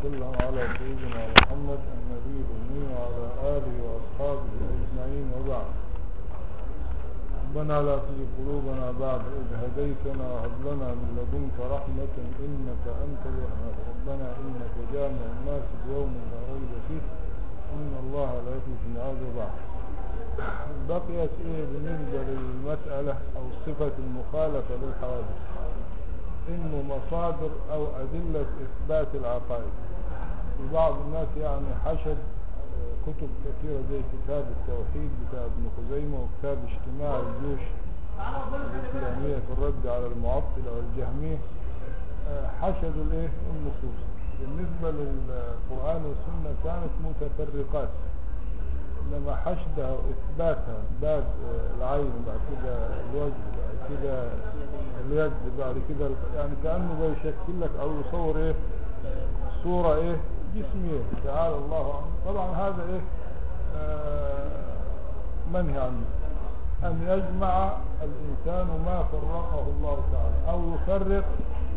وسلم على سيدنا محمد النبي الأمي وعلى آله وأصحابه أجمعين وبعد ربنا لا تزغ قلوبنا بعد إذ هديتنا وهب لنا من لدنك رحمة إنك أنت الوهاب ربنا إنك جامع الناس بيوم لا ريب فيه إن الله لا يخلف الميعاد وبعد بقيت إيه بالنسبة للمسألة أو صفة المخالفة للحوادث إنه مصادر أو أدلة إثبات العقائد بعض الناس يعني حشد كتب كثيرة زي كتاب التوحيد بتاع ابن خزيمة وكتاب اجتماع الجيوش الإسلامية في الرد على المعطلة والجهمية حشدوا الايه النصوص بالنسبة للقرآن والسنة كانت متفرقات انما حشدها واثباتها بعد العين بعد كده الوجه بعد كده اليد بعد كده يعني كأنه بيشكل لك او يصور ايه صورة ايه جسمية تعالى الله عنه طبعا هذا ايه آه منهي عنه ان يجمع الانسان ما فرقه الله تعالى او يفرق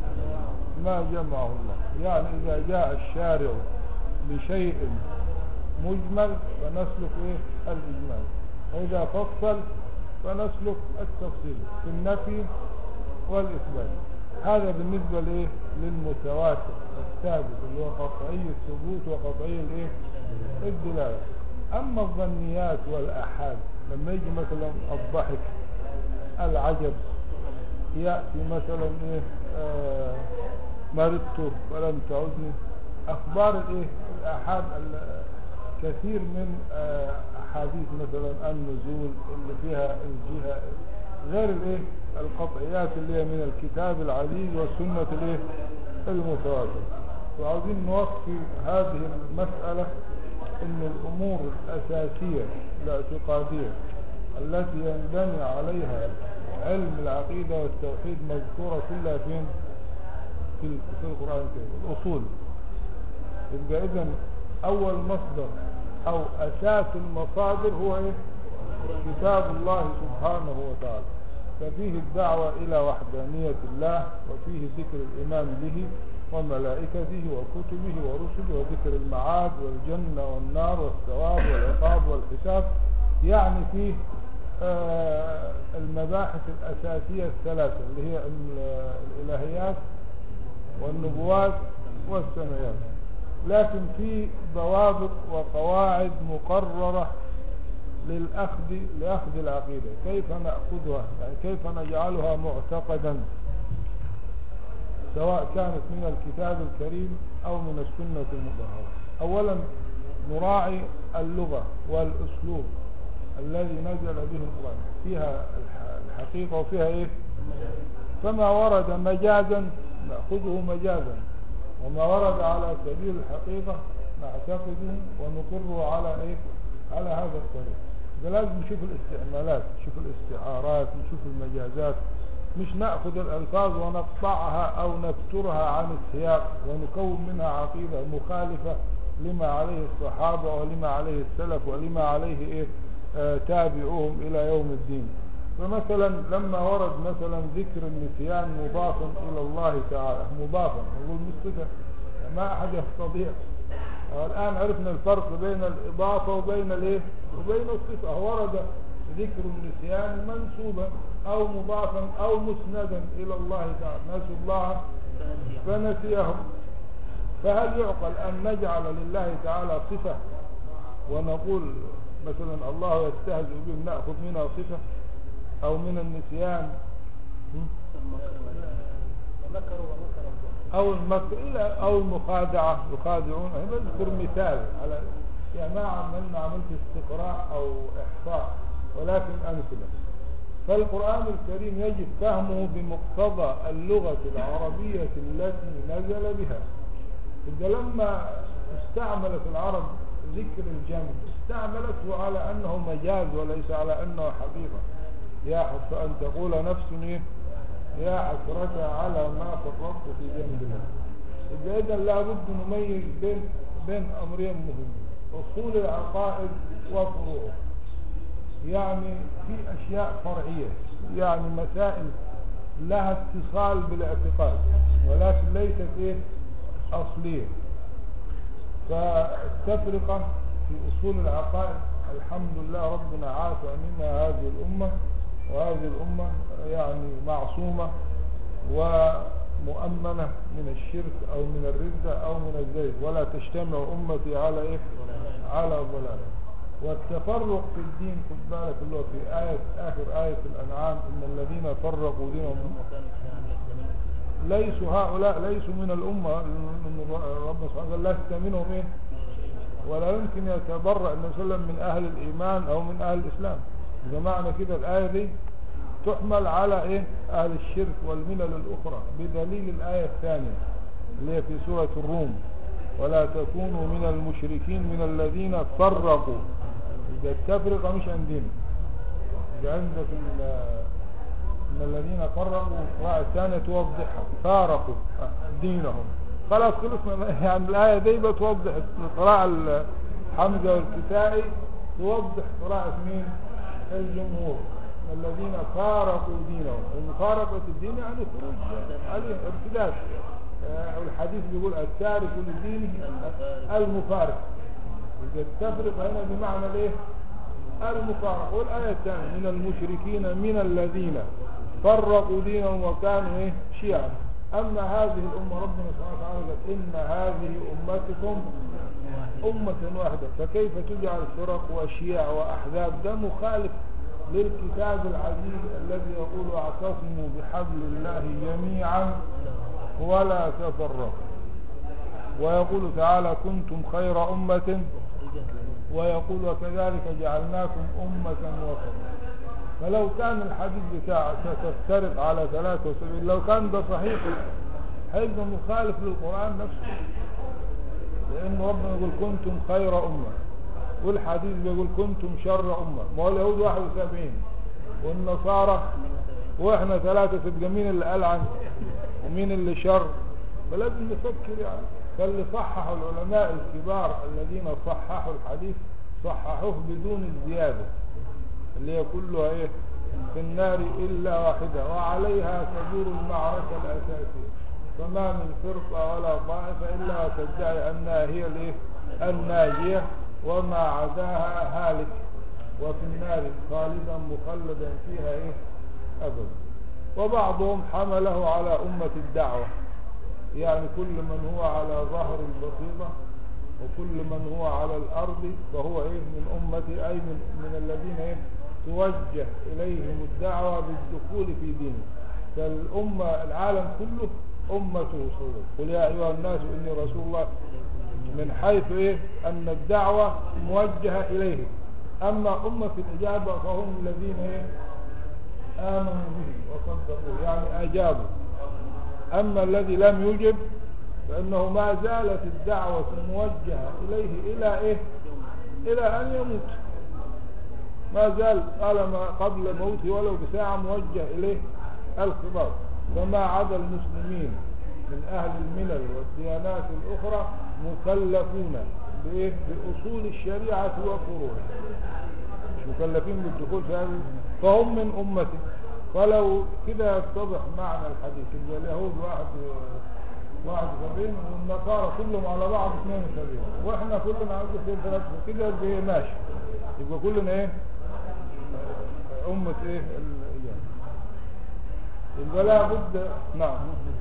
ما جمعه الله يعني اذا جاء الشارع بشيء مجمل فنسلك ايه الاجمال واذا فصل فنسلك التفصيل في النفي والاثبات هذا بالنسبة لايه للمتواتر الثابت اللي هو قطعي الثبوت وقطعي الايه الدلالة اما الظنيات والاحاد لما يجي مثلا الضحك العجب يأتي مثلا ايه آه مرضت ولم تعدني اخبار الايه الاحاد كثير من آه احاديث مثلا النزول اللي فيها الجهة غير الايه القطعيات اللي هي من الكتاب العزيز والسنة الايه المتواتر وعاوزين نوفي هذه المسألة ان الامور الاساسية الاعتقادية التي ينبني عليها علم العقيدة والتوحيد مذكورة كلها فين في, في القرآن الكريم الأصول يبقى إذا أول مصدر أو أساس المصادر هو إيه؟ كتاب الله سبحانه وتعالى ففيه الدعوة إلى وحدانية الله وفيه ذكر الإيمان به وملائكته وكتبه ورسله وذكر المعاد والجنة والنار والثواب والعقاب والحساب يعني فيه آه المباحث الأساسية الثلاثة اللي هي الإلهيات والنبوات والسمايات لكن في ضوابط وقواعد مقررة للأخذ لأخذ العقيدة كيف نأخذها يعني كيف نجعلها معتقدا سواء كانت من الكتاب الكريم أو من السنة المطهرة أولا نراعي اللغة والأسلوب الذي نزل به القرآن فيها الحقيقة وفيها إيه فما ورد مجازا نأخذه مجازا وما ورد على سبيل الحقيقة نعتقده ونقره على إيه على هذا الطريق ده لازم نشوف الاستعمالات نشوف الاستعارات نشوف المجازات مش نأخذ الألفاظ ونقطعها أو نكترها عن السياق ونكون منها عقيدة مخالفة لما عليه الصحابة ولما عليه السلف ولما عليه إيه آه تابعوهم إلى يوم الدين فمثلا لما ورد مثلا ذكر النسيان مضافا إلى الله تعالى مضافا نقول مستفى ما أحد يستطيع الآن عرفنا الفرق بين الإضافة وبين الإيه وبين الصفة ورد ذكر النسيان منسوبا أو مضافا أو مسندا إلى الله تعالى نسوا الله فنسيهم فهل يعقل أن نجعل لله تعالى صفة ونقول مثلا الله يستهزئ بهم نأخذ منها صفة أو من النسيان أو المكر أو المخادعة يخادعون نذكر مثال على يعني ما عملنا عملت استقراء أو إحصاء ولكن أمثلة فالقرآن الكريم يجب فهمه بمقتضى اللغة العربية التي نزل بها إذا لما استعملت العرب ذكر الجمع استعملته على أنه مجاز وليس على أنه حقيقة يا حس أن تقول نفس إيه يا حسرة على ما فرطت في جنب الله إذا إذا لابد نميز بين بين أمرين مهمين أصول العقائد وفروعه يعني في أشياء فرعية يعني مسائل لها اتصال بالاعتقاد ولكن ليست إيه أصلية فالتفرقة في أصول العقائد الحمد لله ربنا عافى منها هذه الأمة وهذه الأمة يعني معصومة ومؤمنة من الشرك أو من الردة أو من الزيت ولا تجتمع أمتي على إيه؟ على ضلال والتفرق في الدين خد بالك اللي هو في آية آخر آية الأنعام إن الذين فرقوا دينهم ليسوا هؤلاء ليسوا من الأمة لأن ربنا سبحانه وتعالى لست منهم إيه ولا يمكن يتبرأ النبي صلى الله عليه وسلم من أهل الإيمان أو من أهل الإسلام إذا معنى كده الآية دي تحمل على إيه أهل الشرك والملل الأخرى بدليل الآية الثانية اللي هي في سورة الروم ولا تكونوا من المشركين من الذين فرقوا إذا التفرقة مش عندنا إذا عندك ال- من الذين فرقوا القراءة الثانية توضحها فارقوا دينهم خلاص خلصنا يعني الآية دي بتوضح القراءة الحمزة والكتائي توضح قراءة مين الجمهور الذين فارقوا دينهم ومفارقة الدين يعني خروج عليه ارتداد آه، والحديث بيقول التارك لدينه المفارق إذا التفرق هنا بمعنى الايه المفارق والآية الثانية من المشركين من الذين فرقوا دينهم وكانوا ايه شيعا أما هذه الأمة ربنا سبحانه وتعالى قال إن هذه أمتكم أمة واحدة فكيف تجعل فرق وشيع وأحزاب ده مخالف للكتاب العزيز الذي يقول اعتصموا بحبل الله جميعا ولا تفرقوا ويقول تعالى كنتم خير أمة ويقول وكذلك جعلناكم أمة وسطا فلو كان الحديث بتاع ستفترق على 73 لو كان ده صحيح هيبقى مخالف للقرآن نفسه لأن ربنا يقول كنتم خير أمة والحديث بيقول كنتم شر أمة ما هو اليهود 71 والنصارى واحنا ثلاثة تبقى مين اللي قال عنه ومين اللي شر فلازم نفكر يعني فاللي صححوا العلماء الكبار الذين صححوا الحديث صححوه بدون الزيادة اللي هي كلها ايه في النار إلا واحدة وعليها تدور المعركة الأساسية فما من فرقة ولا طائفة إلا وتدعي أنها هي الايه الناجية وما عداها هالك وفي النار خالدا مخلدا فيها ايه أبدا وبعضهم حمله على أمة الدعوة يعني كل من هو على ظهر البسيطة وكل من هو على الأرض فهو إيه من أمتي أي من, من الذين إيه توجه إليهم الدعوة بالدخول في دينه فالأمة العالم كله أمته صلى قل يا أيها الناس إني رسول الله من حيث إيه أن الدعوة موجهة إليه أما أمة الإجابة فهم الذين إيه آمنوا به وصدقوه يعني أجابوا أما الذي لم يجب فإنه ما زالت الدعوة موجهة إليه إلى إيه إلى أن يموت ما زال طالما قبل موته ولو بساعة موجه إليه الخطاب فما عدا المسلمين من أهل الملل والديانات الأخرى مكلفون بإيه؟ بأصول الشريعة وفروعها مش مكلفين بالدخول في هذه فهم من أمته فلو كده يتضح معنى الحديث يبقى اليهود واحد واحد وسبعين والنصارى كلهم على بعض اثنين وسبعين واحنا كلنا عاوز في ثلاثة كده يبقى إيه ماشي يبقى كلنا ايه أمة ايه الإجابة يبقى لا بد نعم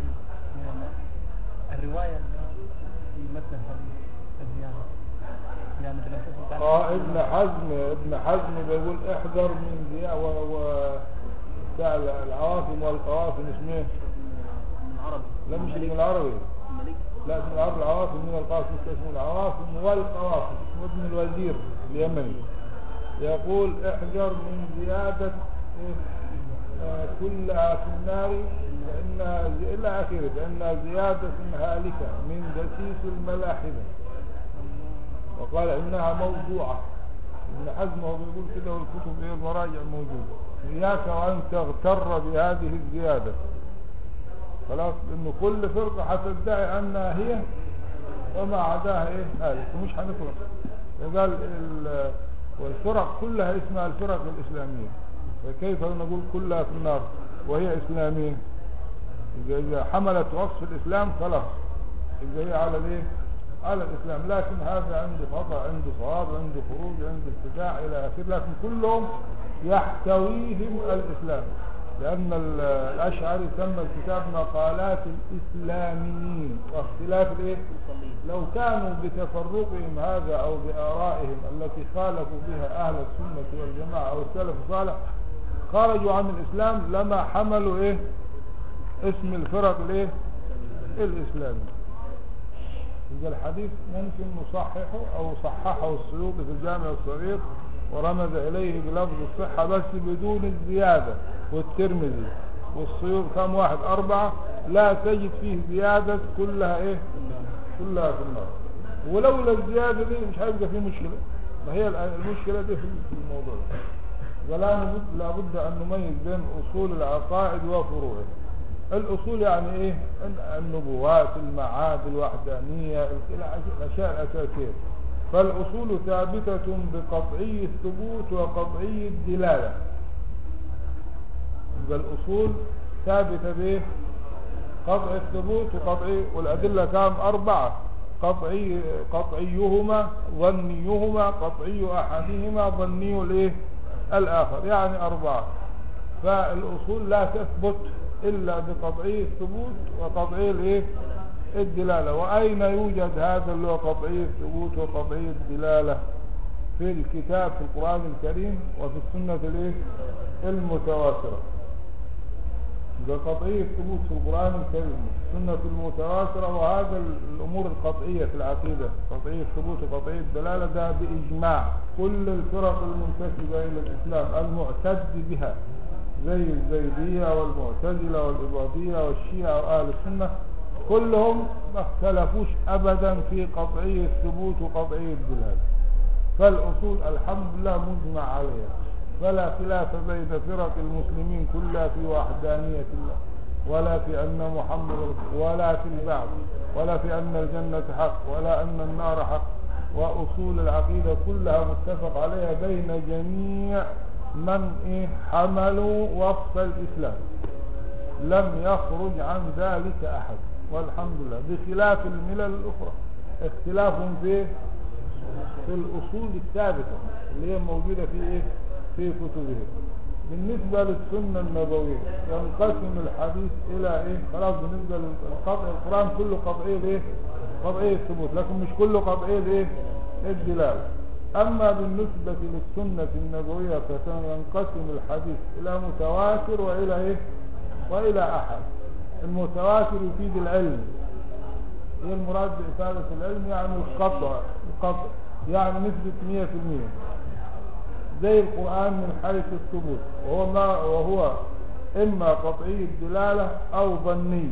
الرواية في متن الحديث الزيادة يعني بنفسه تعالى اه ابن حزم ابن حزم بيقول احذر من زياء و, و... بتاع العواصم والقواسم اسمه ايه؟ من عربي لا مش من العربي الملك لا اسم العربي العواصم من القاسم اسمه العواصم والقواسم اسمه ابن الوزير اليمني يقول احذر من زيادة إيه؟ آه كلها في النار لأنها زي- إلى آخره لأنها زيادة هالكة من دسيس الملاحدة وقال إنها موضوعة ابن حزم هو بيقول كده والكتب ايه المراجع موجودة إياك وأن تغتر بهذه الزيادة خلاص لأنه كل فرقة هتدعي أنها هي وما عداها إيه هذه ومش هنخلص وقال ال- والفرق كلها اسمها الفرق الإسلامية فكيف نقول كلها في النار وهي إسلامية إذا إذا حملت وصف الإسلام خلاص يبقى هي على الإيه على الإسلام لكن هذا عنده خطأ عنده صواب عنده خروج عنده ابتداع إلى آخره لكن كلهم يحتويهم الإسلام لأن ال- الأشعري سمى الكتاب مقالات الإسلاميين واختلاف الإيه؟ لو كانوا بتفرقهم هذا أو بآرائهم التي خالفوا بها أهل السنة والجماعة أو السلف الصالح خرجوا عن الإسلام لما حملوا إيه اسم الفرق الإيه الإسلامي إذا الحديث ممكن نصححه أو صححه السيوطي في الجامع الصغير ورمز إليه بلفظ الصحة بس بدون الزيادة والترمذي والسيوط كم واحد أربعة لا تجد فيه زيادة كلها إيه كلها في النار ولولا الزيادة دي مش هيبقى فيه مشكلة ما هي المشكلة دي في في الموضوع ده ولا نبد- لابد أن نميز بين أصول العقائد وفروعها الأصول يعني إيه ال- النبوات المعاد الوحدانية الى- الأشياء الأساسية فالأصول ثابتة بقطعي الثبوت وقطعي الدلالة يبقى الأصول ثابتة بإيه قطع الثبوت وقطعي والأدلة كام أربعة قطعي قطعيهما ظنيهما قطعي أحدهما ظني الإيه الآخر يعني أربعة فالأصول لا تثبت إلا بقطعي الثبوت وقطعي الإيه الدلالة وأين يوجد هذا اللي هو قطعي الثبوت وقطعي الدلالة في الكتاب في القرآن الكريم وفي السنة الإيه المتواترة ده قطعية الثبوت في القرآن الكريم السنة المتواترة وهذا الأمور القطعية في العقيدة قطعية الثبوت وقطعية الدلالة ده بإجماع كل الفرق المنتسبة إلى الإسلام المعتد بها زي الزيدية والمعتزلة والإباضية والشيعة وأهل السنة كلهم ما اختلفوش أبدا في قطعية الثبوت وقطعية الدلالة فالأصول الحمد لله مجمع عليها فلا خلاف بين فرق المسلمين كلها في وحدانية الله ولا في أن محمد رسول ولا في البعث ولا في أن الجنة حق ولا أن النار حق وأصول العقيدة كلها متفق عليها بين جميع من إيه حملوا وصف الإسلام لم يخرج عن ذلك أحد والحمد لله بخلاف الملل الأخرى اختلاف في في الأصول الثابتة اللي هي موجودة في إيه؟ في كتبهم بالنسبة للسنة النبوية ينقسم الحديث إلى إيه؟ خلاص بالنسبة للقطع القرآن كله قطعي الإيه؟ قطعي الثبوت لكن مش كله قطعي الإيه؟ الدلالة أما بالنسبة للسنة النبوية فينقسم الحديث إلى متواتر وإلى إيه؟ وإلى أحد المتواتر يفيد العلم هي المراد بإفادة العلم يعني القطع القطع يعني نسبة 100% زي القرآن من حيث الثبوت وهو ما وهو إما قطعي الدلالة أو ظني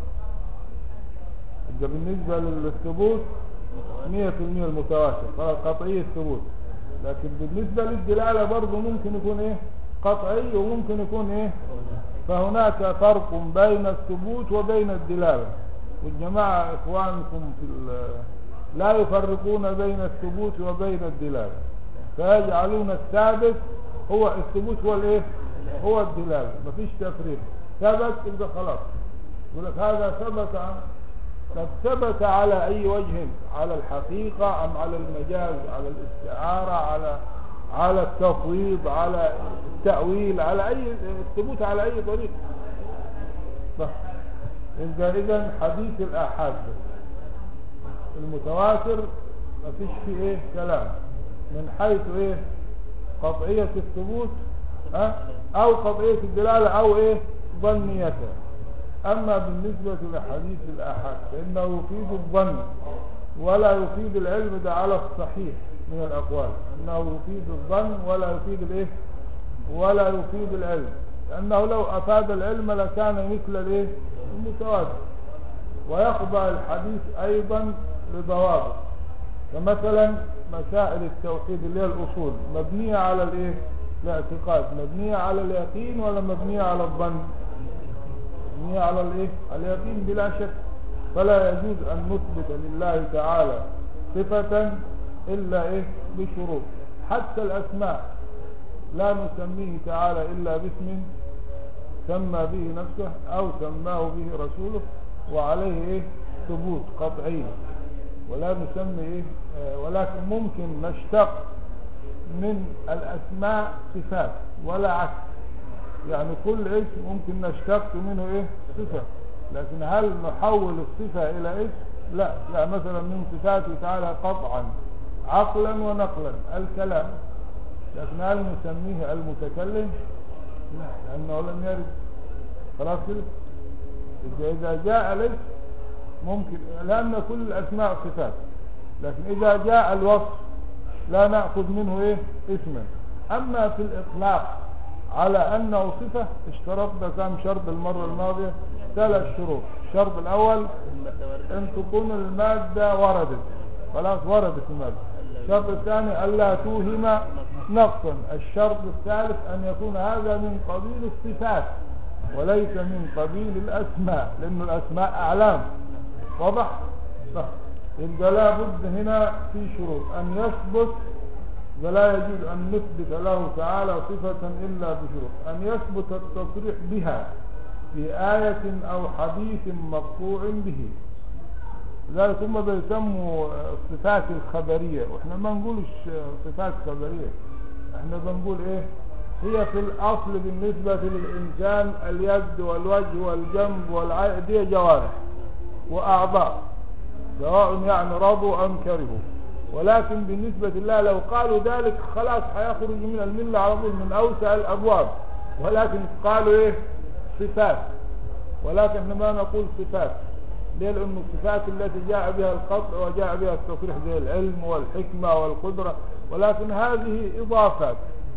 ده بالنسبة للثبوت 100% المتواتر خلاص قطعي الثبوت لكن بالنسبة للدلالة برضه ممكن يكون إيه قطعي وممكن يكون إيه فهناك فرق بين الثبوت وبين الدلالة والجماعة إخوانكم في ال- لا يفرقون بين الثبوت وبين الدلالة فيجعلون الثابت هو الثبوت هو الايه هو الدلالة مفيش تفريق ثبت يبقى خلاص يقول لك هذا ثبت عن طب ثبت على اي وجه على الحقيقة ام على المجاز على الاستعارة على على التفويض على التأويل على اي الثبوت على اي طريق صح يبقى اذا حديث الاحاد المتواتر مفيش فيه ايه كلام من حيث ايه قطعية الثبوت ها او قطعية الدلالة او ايه ظنيته اما بالنسبة لحديث الاحاد فانه يفيد الظن ولا يفيد العلم ده على الصحيح من الاقوال انه يفيد الظن ولا يفيد الايه ولا يفيد العلم لانه لو افاد العلم لكان مثل الايه المتواتر ويخضع الحديث ايضا لضوابط فمثلا مسائل التوحيد اللي هي الاصول مبنية على الايه الاعتقاد مبنية على اليقين ولا مبنية على الظن مبنية على الايه على اليقين بلا شك فلا يجوز ان نثبت لله تعالى صفة الا ايه بشروط حتى الاسماء لا نسميه تعالى الا باسم سمى به نفسه او سماه به رسوله وعليه ايه ثبوت قطعي ولا نسمي ايه آه، ولكن ممكن نشتق من الاسماء صفات ولا عكس يعني كل اسم ممكن نشتق منه ايه صفة لكن هل نحول الصفة الى اسم لا لا مثلا من صفاته تعالى قطعا عقلا ونقلا الكلام لكن هل نسميه المتكلم لا لانه لم يرد خلاص كده إذا- اذا جاء الاسم ممكن لان كل الاسماء صفات لكن اذا جاء الوصف لا ناخذ منه ايه اسما اما في الاطلاق على انه صفه اشترطنا كم شرط المره الماضيه ثلاث شروط الشرط الاول ان تكون الماده وردت خلاص وردت الماده الشرط الثاني الا توهم نقصا الشرط الثالث ان يكون هذا من قبيل الصفات وليس من قبيل الاسماء لان الاسماء اعلام واضح صح يبقى لا بد هنا في شروط ان يثبت ولا يجوز ان نثبت له تعالى صفة الا بشروط ان يثبت التصريح بها في آية او حديث مقطوع به لذلك هم بيسموا الصفات الخبرية واحنا ما نقولش صفات خبرية احنا بنقول ايه هي في الاصل بالنسبة للانسان اليد والوجه والجنب والعين دي جوارح واعضاء سواء يعني رضوا ام كرهوا ولكن بالنسبة لله لو قالوا ذلك خلاص هيخرج من الملة على طول من اوسع الابواب ولكن قالوا ايه صفات ولكن احنا ما نقول صفات ليه لأن الصفات التي جاء بها القطع وجاء بها التصريح زي العلم والحكمة والقدرة ولكن هذه إضافات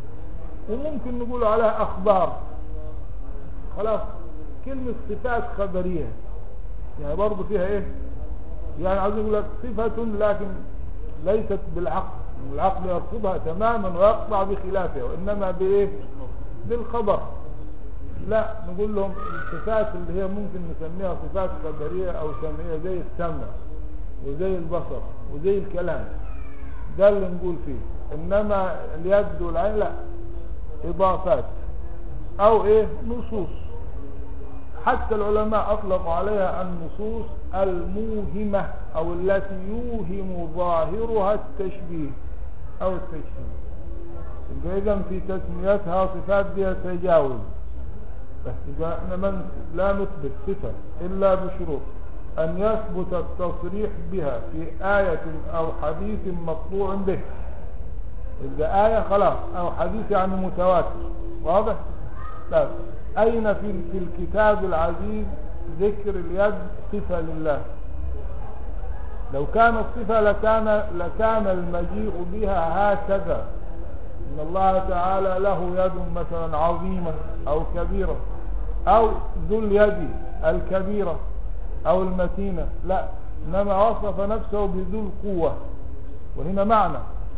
وممكن نقول عليها أخبار خلاص كلمة صفات خبرية يعني برضو فيها إيه يعني عاوز يقول لك صفة لكن ليست بالعقل العقل يرفضها تماما ويقطع بخلافها وإنما بإيه بالخبر لا نقول لهم الصفات اللي هي ممكن نسميها صفات خبرية او سمعية زي السمع وزي البصر وزي الكلام ده اللي نقول فيه انما اليد والعين لا اضافات او ايه نصوص حتى العلماء اطلقوا عليها النصوص الموهمة او التي يوهم ظاهرها التشبيه او التشبيه يبقى اذا في تسميتها صفات دي تجاوز بس إذا احنا من لا نثبت صفة إلا بشروط أن يثبت التصريح بها في آية أو حديث مقطوع به إذا آية خلاص أو حديث يعني متواتر واضح؟ لا أين في في الكتاب العزيز ذكر اليد صفة لله لو كانت صفة لكان لكان المجيء بها هكذا إن الله تعالى له يد مثلا عظيمة أو كبيرة أو ذو اليد الكبيرة أو المتينة لا إنما وصف نفسه بذو القوة وهنا معنى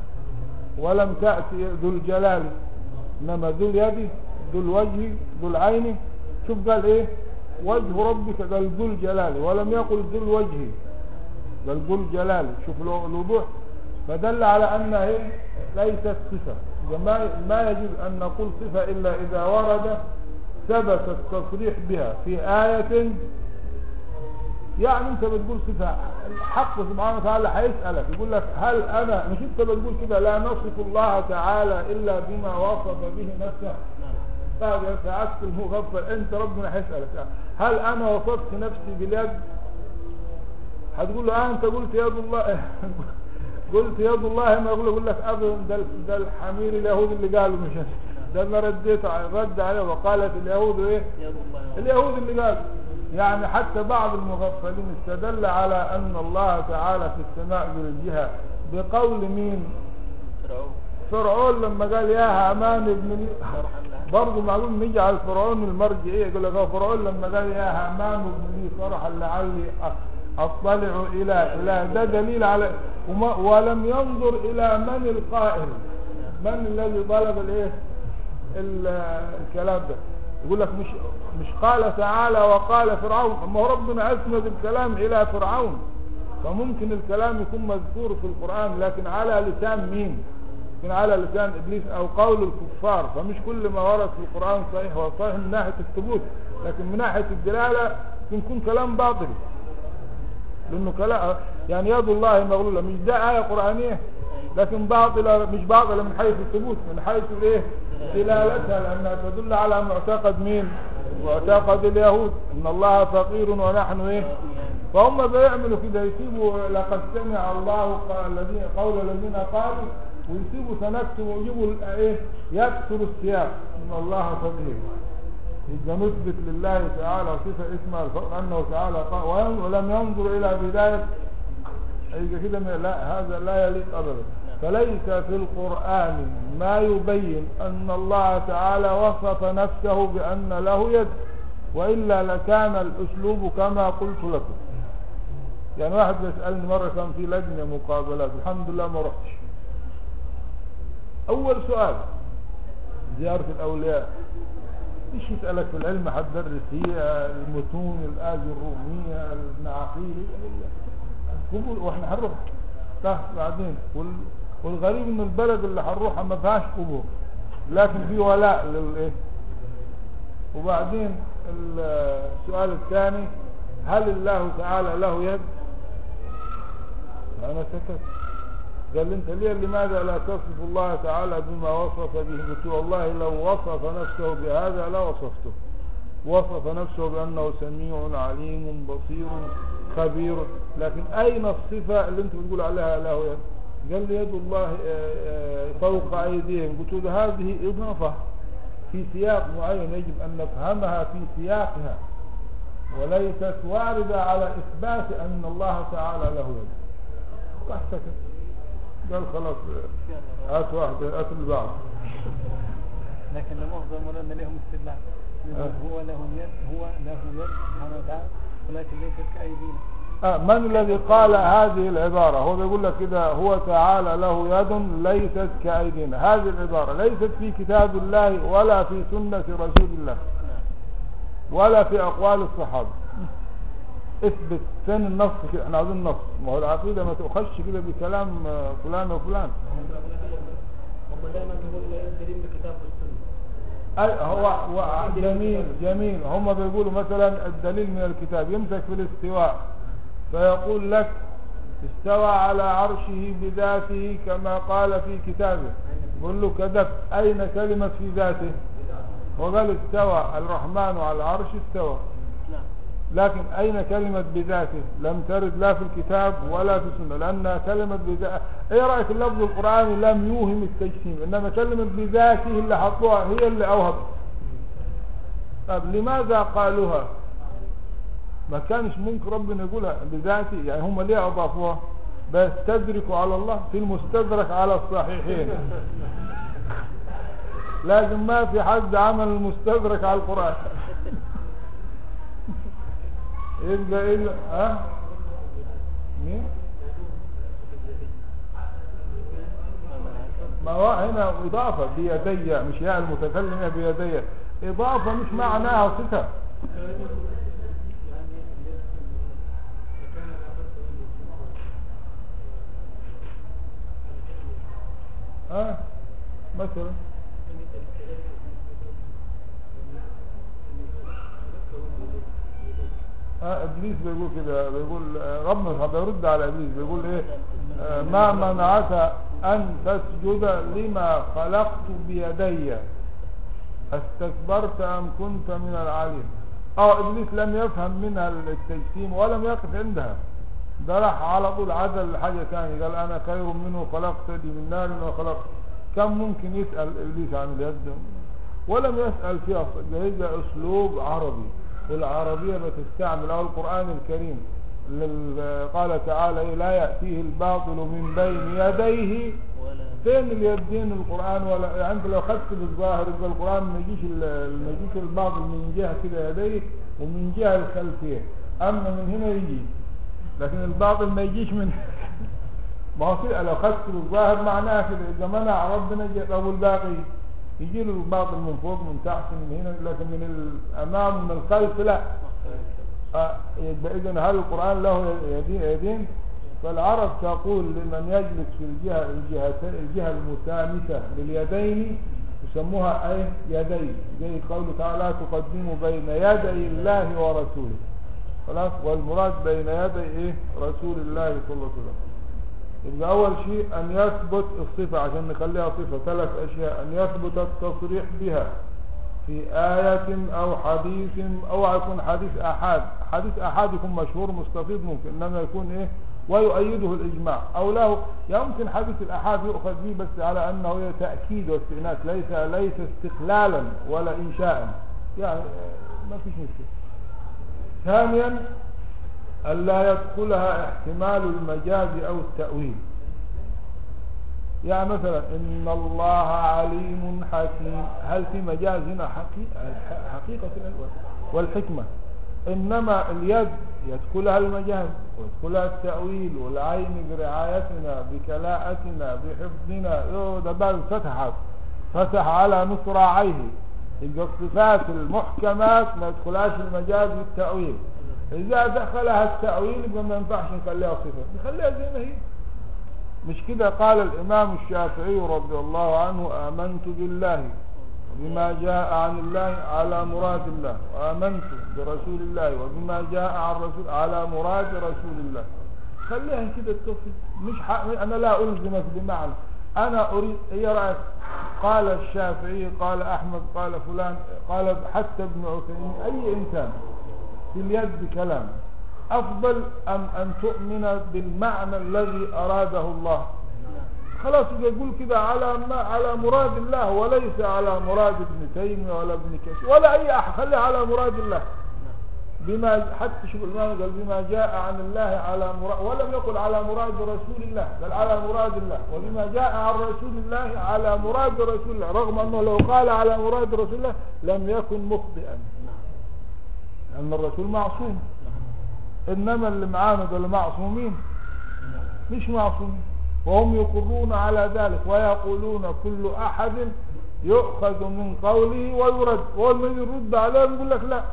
ولم تأتي ذو الجلال إنما ذو اليد ذو الوجه ذو العين شوف قال إيه وجه ربك قال ذو الجلال ولم يقل ذو الوجه قال ذو الجلال شوف الوضوح فدل على أنها إيه ليست صفة ما ما يجوز أن نقول صفة إلا إذا ورد ثبت التصريح بها في آية يعني أنت بتقول صفة الحق سبحانه وتعالى هيسألك يقول لك هل أنا مش أنت بتقول كده لا نصف الله تعالى إلا بما وصف به نفسه طيب يا سعادة المغفل أنت ربنا هيسألك هل أنا وصفت نفسي باليد هتقول له آه أنت قلت يد الله قلت يد الله ما يقول يقول لك ابدا ده ده الحمير اليهود اللي قالوا مش أنا. ده انا رديت على- رد عليه وقالت اليهود ايه يد الله اليهود اللي قالوا يعني حتى بعض المغفلين استدل على ان الله تعالى في السماء بالجهه بقول مين فرعون فرعون لما قال يا هامان ابن لي برضه معلوم نجعل فرعون المرجعية يقول لك هو فرعون لما قال يا هامان ابن لي صرحا لعلي أ- اطلع الى الى ده دليل على وما ولم ينظر الى من القائل من الذي طلب الايه ال- الكلام ده يقول لك مش مش قال تعالى وقال فرعون اما هو ربنا اسند الكلام الى فرعون فممكن الكلام يكون مذكور في القرآن لكن على لسان مين يكون على لسان ابليس او قول الكفار فمش كل ما ورد في القرآن صحيح هو صحيح من ناحية الثبوت لكن من ناحية الدلالة يكون كلام باطل لانه كلام يعني يد الله مغلوله مش ده ايه قرانيه لكن باطله مش باطله من حيث الثبوت من حيث الايه دلالتها لانها تدل على معتقد مين معتقد اليهود ان الله فقير ونحن ايه فهم بيعملوا كده يسيبوا لقد سمع الله قال الذين قول الذين قالوا ويسيبوا سنكتب ويجيبوا ال- ايه يكسر السياق ان الله فقير يبقى نثبت لله تعالى صفة اسمها الفقر انه تعالى قال وين- ولم ينظر الى بداية يبقى كده ما- لا هذا لا يليق ابدا فليس في القرآن ما يبين ان الله تعالى وصف نفسه بان له يد والا لكان الاسلوب كما قلت لكم يعني واحد بيسألني مرة كان في لجنة مقابلات الحمد لله ما رحتش أول سؤال زيارة الأولياء ايش يسألك في العلم حتدرس هي المتون الآية الرومية المعاقيل قبول واحنا هنروح طه بعدين وال... والغريب ان البلد اللي هنروحها ما فيهاش قبور لكن في ولاء للايه وبعدين السؤال الثاني هل الله تعالى له يد انا سكت قال لي انت ليه لماذا لا تصف الله تعالى بما وصف به قلت له والله لو وصف نفسه بهذا لا وصفته وصف نفسه بانه سميع عليم بصير خبير لكن اين الصفه اللي انت بتقول عليها له يد قال لي يد الله آه، آه، فوق ايديهم قلت له هذه اضافه في سياق معين يجب ان نفهمها في سياقها وليست واردة على إثبات أن الله تعالى له يد راح سكت قال خلاص هات واحد هات اللي بعض لكن المؤخذ مولانا لهم استدلال آه. هو له يد هو له يد سبحانه وتعالى ولكن ليست كأيدينا آه من الذي قال هذه العبارة هو بيقول لك كده هو تعالى له يد ليست كأيدينا هذه العبارة ليست في كتاب الله ولا في سنة رسول الله ولا في أقوال الصحابة اثبت فين النص كده احنا عاوزين نص ما هو العقيدة ما تؤخذش كده بكلام آه، فلان وفلان هم دايما بيقولوا لا يدليل بالكتاب والسنه أي هو هو جميل جميل هم بيقولوا مثلا الدليل من الكتاب يمسك في الاستواء فيقول لك استوى على عرشه بذاته كما قال في كتابه قل له كذبت أين كلمة في ذاته وقال استوى الرحمن على العرش استوى نعم لكن أين كلمة بذاته لم ترد لا في الكتاب ولا في السنة لأن كلمة بذاته إيه رأيك اللفظ القرآني لم يوهم التجسيم إنما كلمة بذاته اللي حطوها هي اللي أوهم طب لماذا قالوها ما كانش ممكن ربنا يقولها بذاته يعني هم ليه أضافوها بس تدركوا على الله في المستدرك على الصحيحين لازم ما في حد عمل المستدرك على القرآن يبقى إلا ها مين ما هو هنا إضافة بيدي مش يا المتكلم يا بيدي إضافة مش معناها صفة ها مثلا آه ابليس بيقول كده بيقول آه، ربنا بيرد على ابليس بيقول ايه آه، ما منعك ان تسجد لما خلقت بيدي استكبرت ام كنت من العالين اه ابليس لم يفهم منها التجسيم ولم يقف عندها ده راح على طول عدل لحاجه ثانيه قال انا خير منه خلقتني من نار وخلقت كم ممكن يسال ابليس عن اليد ولم يسال فيها ده ده اسلوب عربي والعربيه بتستعمل او القران الكريم لل- قال تعالى إيه، لا ياتيه الباطل من بين يديه ولا فين اليدين القرآن ولا يعني انت لو خدت بالظاهر يبقى القرآن ما يجيش ال- ما يجيش الباطل من جهة كده يديه ومن جهة الخلفية أما من هنا يجي لكن الباطل ما يجيش من ما هو كده لو خدت بالظاهر معناها كده إذا منع ربنا جاء أبو الباقي يجي له الباطل من فوق من تحت من هنا لكن من الأمام من الخلف لا آه، يبقى إذن هل القرآن له يدين, يدين فالعرب تقول لمن يجلس في الجهة الجهة الجهة المسامسة لليدين يسموها أي يدين زي قوله تعالى لا تقدموا بين يدي الله ورسوله خلاص والمراد بين يدي ايه رسول الله صلى الله عليه وسلم يبقى اول شيء ان يثبت الصفة عشان نخليها صفة ثلاث اشياء ان يثبت التصريح بها في آية او حديث او يكون حديث احاد حديث احاد يكون مشهور مستفيض ممكن انما يكون ايه ويؤيده الاجماع او له يمكن حديث الاحاد يؤخذ به بس على انه إيه تأكيد واستئناس ليس ليس استقلالا ولا انشاء يعني آه، ما فيش مشكلة ثانيا ألا يدخلها احتمال المجاز أو التأويل يعني مثلا إن الله عليم حكيم هل في مجاز هنا حقيقة, حقيقة الأول والحكمة إنما اليد يدخلها المجاز ويدخلها التأويل والعين برعايتنا بكلاءتنا بحفظنا يو ده بقى فتح فتح على مصراعيه يبقى الصفات المحكمات ما يدخلهاش المجاز والتأويل إذا دخلها التأويل يبقى ما ينفعش نخليها صفة نخليها زي ما هي مش كده قال الإمام الشافعي رضي الله عنه آمنت بالله وبما جاء عن الله على مراد الله وآمنت برسول الله وبما جاء عن رسول على مراد رسول الله خليها كده التوفيق مش ح... أنا لا ألزمك بمعنى أنا أريد هي رأيك قال الشافعي قال أحمد قال فلان قال حتى ابن عثيمين أي إنسان في اليد كلام أفضل أم أن تؤمن بالمعنى الذي أراده الله خلاص يقول كده على ما على مراد الله وليس على مراد ابن تيمية ولا ابن كثير ولا أي أحد خليه على مراد الله بما حتى شوف الإمام قال بما جاء عن الله على مراد ولم يقل على مراد رسول الله بل على مراد الله وبما جاء عن رسول الله على مراد رسول الله رغم أنه لو قال على مراد رسول الله لم يكن مخطئا لأن الرسول معصوم إنما اللي معانا دول معصومين مش معصومين وهم يقرون على ذلك ويقولون كل أحد يؤخذ من قوله ويرد والذي يرد عليه يقول لك لا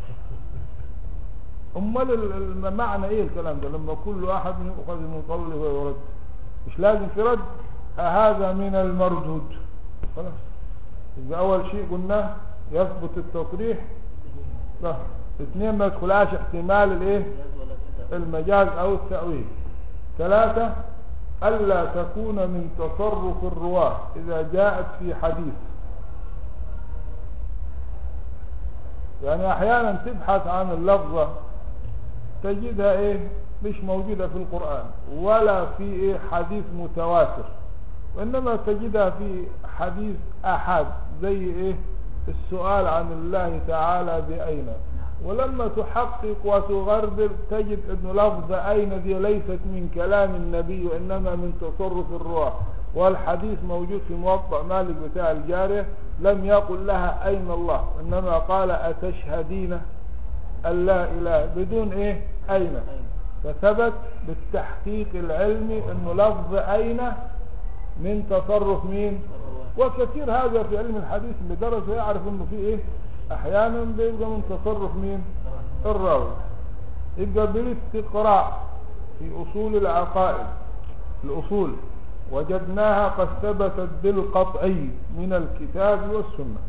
امال ال- المعنى ايه الكلام ده لما كل احد يؤخذ من قوله ويرد مش لازم في رد هذا من المردود خلاص يبقى اول شيء قلناه يثبت التصريح لا اثنين ما يدخلهاش احتمال الايه المجاز او التأويل ثلاثة ألا تكون من تصرف الرواة إذا جاءت في حديث يعني أحيانا تبحث عن اللفظة تجدها إيه مش موجودة في القرآن ولا في إيه حديث متواتر وإنما تجدها في حديث أحد زي إيه السؤال عن الله تعالى بأين ولما تحقق وتغربل تجد أن لفظ أين دي ليست من كلام النبي وإنما من تصرف الروح والحديث موجود في موطأ مالك بتاع الجارية لم يقل لها أين الله إنما قال أتشهدين أن لا إله بدون إيه أين فثبت بالتحقيق العلمي أنه لفظ أين من تصرف مين وكثير هذا في علم الحديث اللي درسه يعرف انه في ايه احيانا بيبقى من تصرف مين الراوي يبقى بالاستقراء في اصول العقائد الاصول وجدناها قد ثبتت بالقطعي من الكتاب والسنة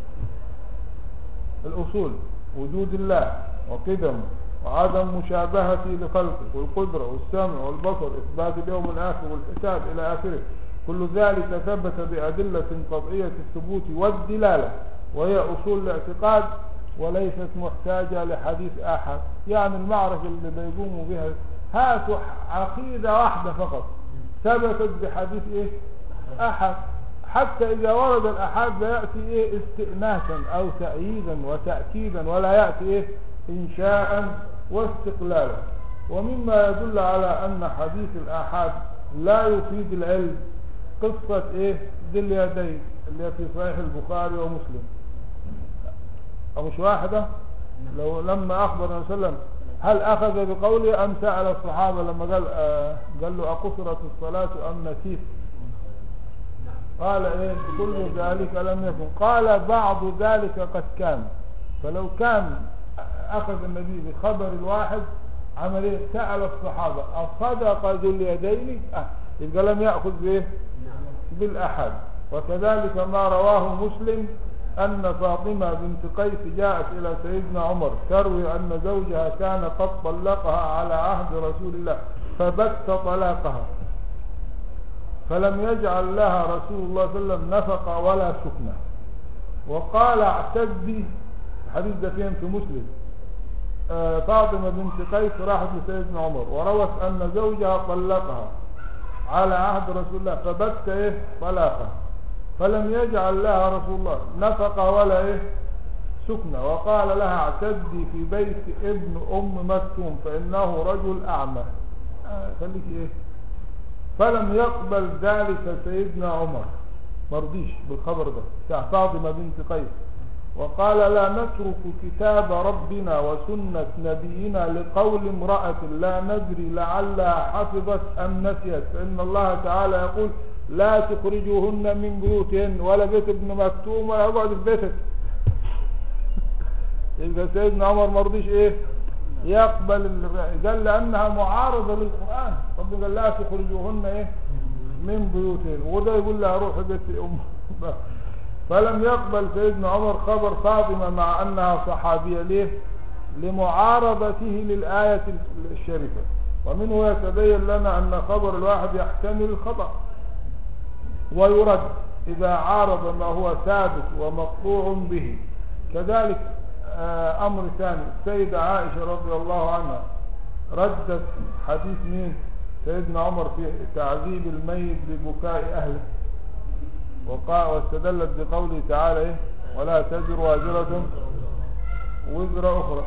الاصول وجود الله وقدم وعدم مشابهته لخلقه والقدرة والسمع والبصر اثبات اليوم الاخر والحساب الى اخره كل ذلك ثبت بأدلة قطعية الثبوت والدلالة وهي أصول الاعتقاد وليست محتاجة لحديث أحد يعني المعركة اللي بيقوموا بها هاتوا عقيدة واحدة فقط ثبتت بحديث إيه أحد حتى إذا ورد الأحد لا يأتي إيه استئناسا أو تأييدا وتأكيدا ولا يأتي إيه إنشاء واستقلالا ومما يدل على أن حديث الآحاد لا يفيد العلم قصة ايه ذي اليدين اللي هي في صحيح البخاري ومسلم او مش واحدة لو لما اخبر النبي صلى الله عليه وسلم هل اخذ بقوله ام سأل الصحابة لما قال آه قال له اقصرت الصلاة ام نسيت قال ايه كل ذلك لم يكن قال بعض ذلك قد كان فلو كان اخذ النبي بخبر الواحد عمل ايه سأل الصحابة اصدق ذو اليدين أه يبقى لم يأخذ بايه بالاحد وكذلك ما رواه مسلم أن فاطمة بنت قيس جاءت إلى سيدنا عمر تروي أن زوجها كان قد طلقها على عهد رسول الله فبت طلاقها فلم يجعل لها رسول الله صلى الله عليه وسلم نفقة ولا سكنة وقال اعتدي الحديث ده فين في مسلم آه، فاطمة بنت قيس راحت لسيدنا عمر وروت أن زوجها طلقها على عهد رسول الله فبت إيه طلاقها فلم يجعل لها رسول الله نفقة ولا إيه سكنة وقال لها اعتدي في بيت ابن أم مكتوم فإنه رجل أعمى آه، خليك إيه فلم يقبل ذلك سيدنا عمر مرضيش بالخبر ده بتاع فاطمة بنت قيس وقال لا نترك كتاب ربنا وسنة نبينا لقول امرأة لا ندري لعلها حفظت أم نسيت فإن الله تعالى يقول لا تخرجوهن من بيوتهن ولا بيت ابن مكتوم ولا يقعد في بيتك يبقى سيدنا عمر مرضيش ايه يقبل ال- قال لأنها معارضة للقرآن ربنا قال لا تخرجوهن ايه من بيوتهن وده يقول لها روح بيت أم فلم يقبل سيدنا عمر خبر فاطمة مع أنها صحابية ليه لمعارضته للآية الشريفة ومنه يتبين لنا أن خبر الواحد يحتمل الخطأ ويرد إذا عارض ما هو ثابت ومقطوع به كذلك آه، أمر ثاني السيدة عائشة رضي الله عنها ردت حديث مين سيدنا عمر في تعذيب الميت ببكاء أهله وقا- واستدلت بقوله تعالى إيه؟ ولا تزر وازرة وزر أخرى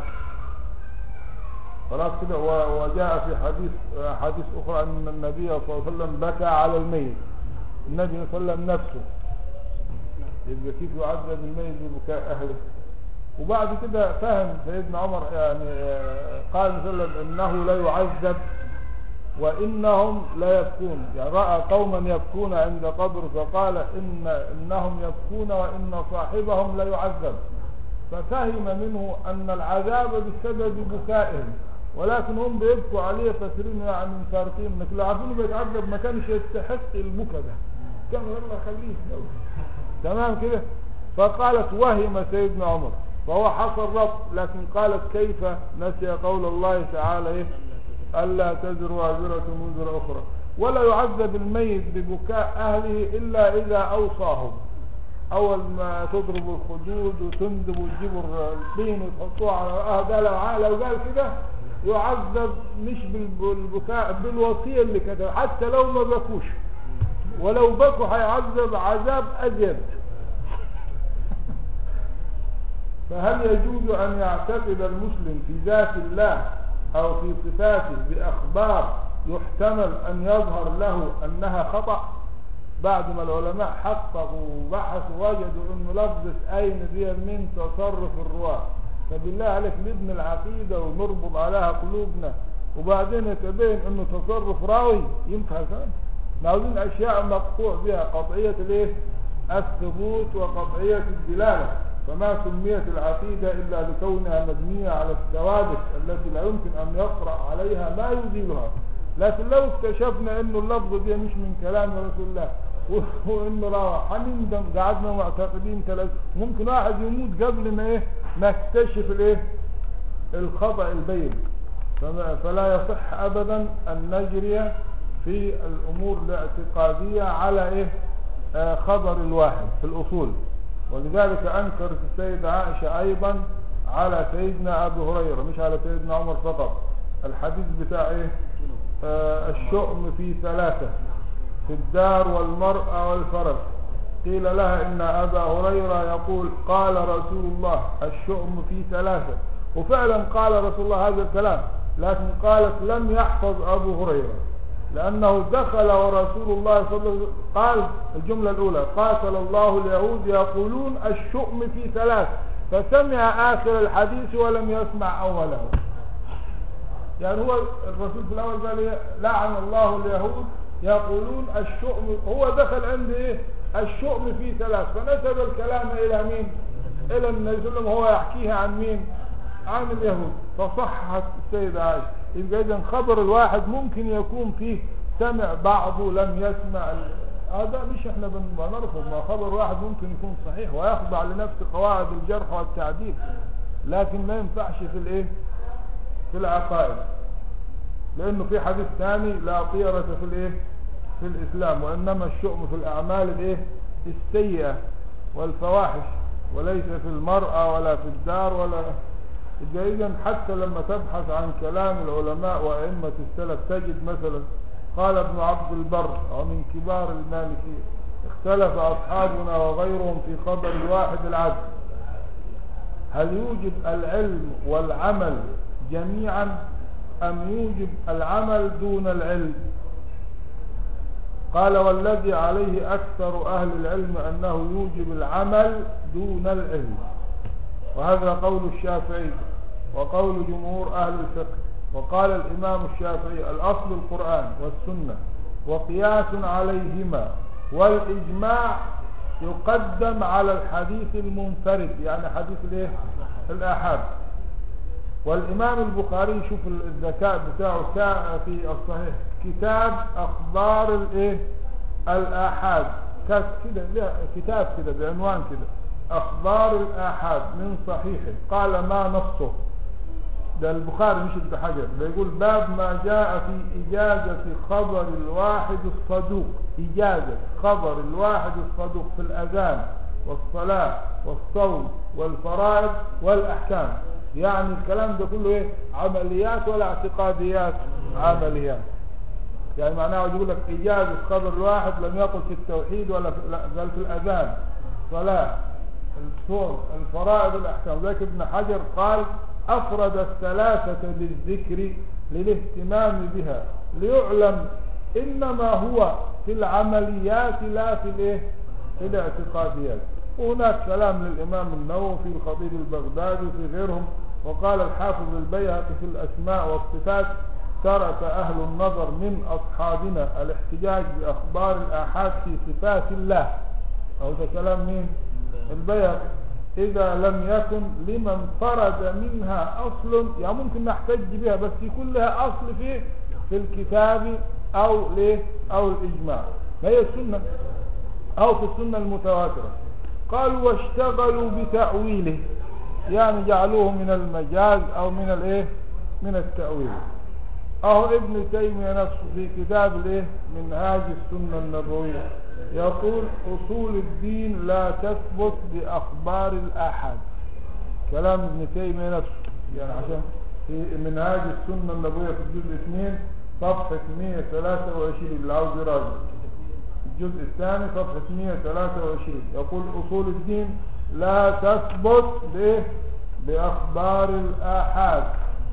خلاص كده و- وجاء في حديث حديث أخرى أن النبي صلى الله عليه وسلم بكى على الميت النبي صلى الله عليه وسلم نفسه يبقى كيف يعذب الميت ببكاء أهله وبعد كده فهم سيدنا عمر يعني آه، قال صلى الله عليه وسلم انه لا يعذب وانهم لا يبكون يعني راى قوما يبكون عند قبر فقال ان انهم يبكون وان صاحبهم لا يعذب ففهم منه ان العذاب بسبب بكائهم ولكن هم بيبكوا عليه فاكرين يعني مفارقين انك لو عارفينه بيتعذب ما كانش يستحق البكا ده كان يلا خليه تمام كده فقالت وهم سيدنا عمر فهو حصل ربط لكن قالت كيف نسي قول الله تعالى إيه؟ ألا تزر وازرة وزر أخرى ولا يعذب الميت ببكاء أهله إلا إذا أوصاهم أول ما تضرب الخدود وتندب وتجيبوا الطين وتحطوه على آه ده لو ع- لو قال كده يعذب مش بالب- بالبكاء بالوصية اللي كتب حتى لو ما بكوش ولو بكوا هيعذب عذاب أزيد فهل يجوز أن يعتقد المسلم في ذات الله أو في صفاته بأخبار يحتمل أن يظهر له أنها خطأ بعد ما العلماء حققوا وبحثوا وجدوا أن لفظة أين دي من تصرف الرواة فبالله عليك نبني العقيدة ونربط عليها قلوبنا وبعدين يتبين أنه تصرف راوي ينفع كمان عاوزين أشياء مقطوع بها قطعية الايه الثبوت وقطعية الدلالة فما سميت العقيدة إلا لكونها مبنية على الثوابت التي لا يمكن أن يقرأ عليها ما يزيلها لكن لو اكتشفنا انه اللفظ دي مش من كلام رسول الله و- وانه راح هنندم قعدنا معتقدين ثلاث ممكن واحد يموت قبل ما ايه نكتشف الايه الخطأ البين فما- فلا يصح ابدا ان نجري في الامور الاعتقادية على ايه آه خبر الواحد في الاصول ولذلك انكرت السيدة عائشة ايضا على سيدنا ابو هريرة مش على سيدنا عمر فقط الحديث بتاع ايه آه الشؤم في ثلاثة في الدار والمرأة والفرس قيل لها إن أبا هريرة يقول قال رسول الله الشؤم في ثلاثة وفعلا قال رسول الله هذا الكلام لكن قالت لم يحفظ أبو هريرة لأنه دخل ورسول الله صلى الله عليه وسلم قال الجملة الأولى قاتل الله اليهود يقولون الشؤم في ثلاث فسمع آخر الحديث ولم يسمع أوله يعني هو الرسول في الأول قال إيه؟ لعن الله اليهود يقولون الشؤم هو دخل عند ايه الشؤم في ثلاث فنسب الكلام الى مين الى النبي صلى الله عليه وسلم وهو يحكيها عن مين عن اليهود فصحت السيدة عائشة يبقى اذا خبر الواحد ممكن يكون فيه سمع بعضه لم يسمع اه ده مش احنا بن- بنرفض ما خبر واحد ممكن يكون صحيح ويخضع لنفس قواعد الجرح والتعديل لكن ما ينفعش في الايه في العقائد لانه في حديث ثاني لا طيرة في الايه في الاسلام وانما الشؤم في الاعمال الايه السيئة والفواحش وليس في المرأة ولا في الدار ولا يبقى إذن حتى لما تبحث عن كلام العلماء وأئمة السلف تجد مثلا قال ابن عبد البر ومن كبار المالكية اختلف أصحابنا وغيرهم في خبر الواحد العدل هل يوجب العلم والعمل جميعا أم يوجب العمل دون العلم قال والذي عليه أكثر أهل العلم أنه يوجب العمل دون العلم وهذا قول الشافعي وقول جمهور أهل الفقه وقال الإمام الشافعي الأصل القرآن والسنة وقياس عليهما والإجماع يقدم على الحديث المنفرد يعني حديث الايه الآحاد والإمام البخاري شوف الذكاء بتاعه كا- في الصحيح كتاب أخبار الايه الآحاد كاس كده لا، كتاب كده بعنوان كده أخبار الآحاد من صحيحه قال ما نصه ده البخاري مش ابن حجر بيقول باب ما جاء في إجازة خبر الواحد الصدوق إجازة خبر الواحد الصدوق في الأذان والصلاة والصوم والفرائض والأحكام يعني الكلام ده كله إيه عمليات ولا اعتقاديات عمليات يعني معناه يقول لك إجازة خبر الواحد لم يقل في التوحيد ولا في لا قال في الأذان صلاة الصوم الفرائض الأحكام ذلك ابن حجر قال أفرد الثلاثة بالذكر للاهتمام بها ليعلم إنما هو في العمليات لا في الايه في الاعتقاديات وهناك كلام للإمام النووي في الخطيب البغدادي وفي غيرهم وقال الحافظ البيهقي في الأسماء والصفات ترك أهل النظر من أصحابنا الاحتجاج بأخبار الآحاد في صفات الله أو ده كلام مين البيهقي إذا لم يكن لمن فرد منها أصل يعني ممكن نحتج بها بس يكون لها أصل في في الكتاب أو ليه أو الإجماع ما هي السنة أو في السنة المتواترة قالوا واشتغلوا بتأويله يعني جعلوه من المجاز أو من الإيه من التأويل أهو ابن تيمية نفسه في كتاب الإيه منهاج السنة النبوية يقول أصول الدين لا تثبت بأخبار الآحاد كلام ابن تيمية نفسه يعني عشان في منهاج السنة النبوية في الجزء 2 صفحة 123 اللي عاوز يراجع الجزء الثاني صفحة 123 يقول أصول الدين لا تثبت بإيه؟ بأخبار الآحاد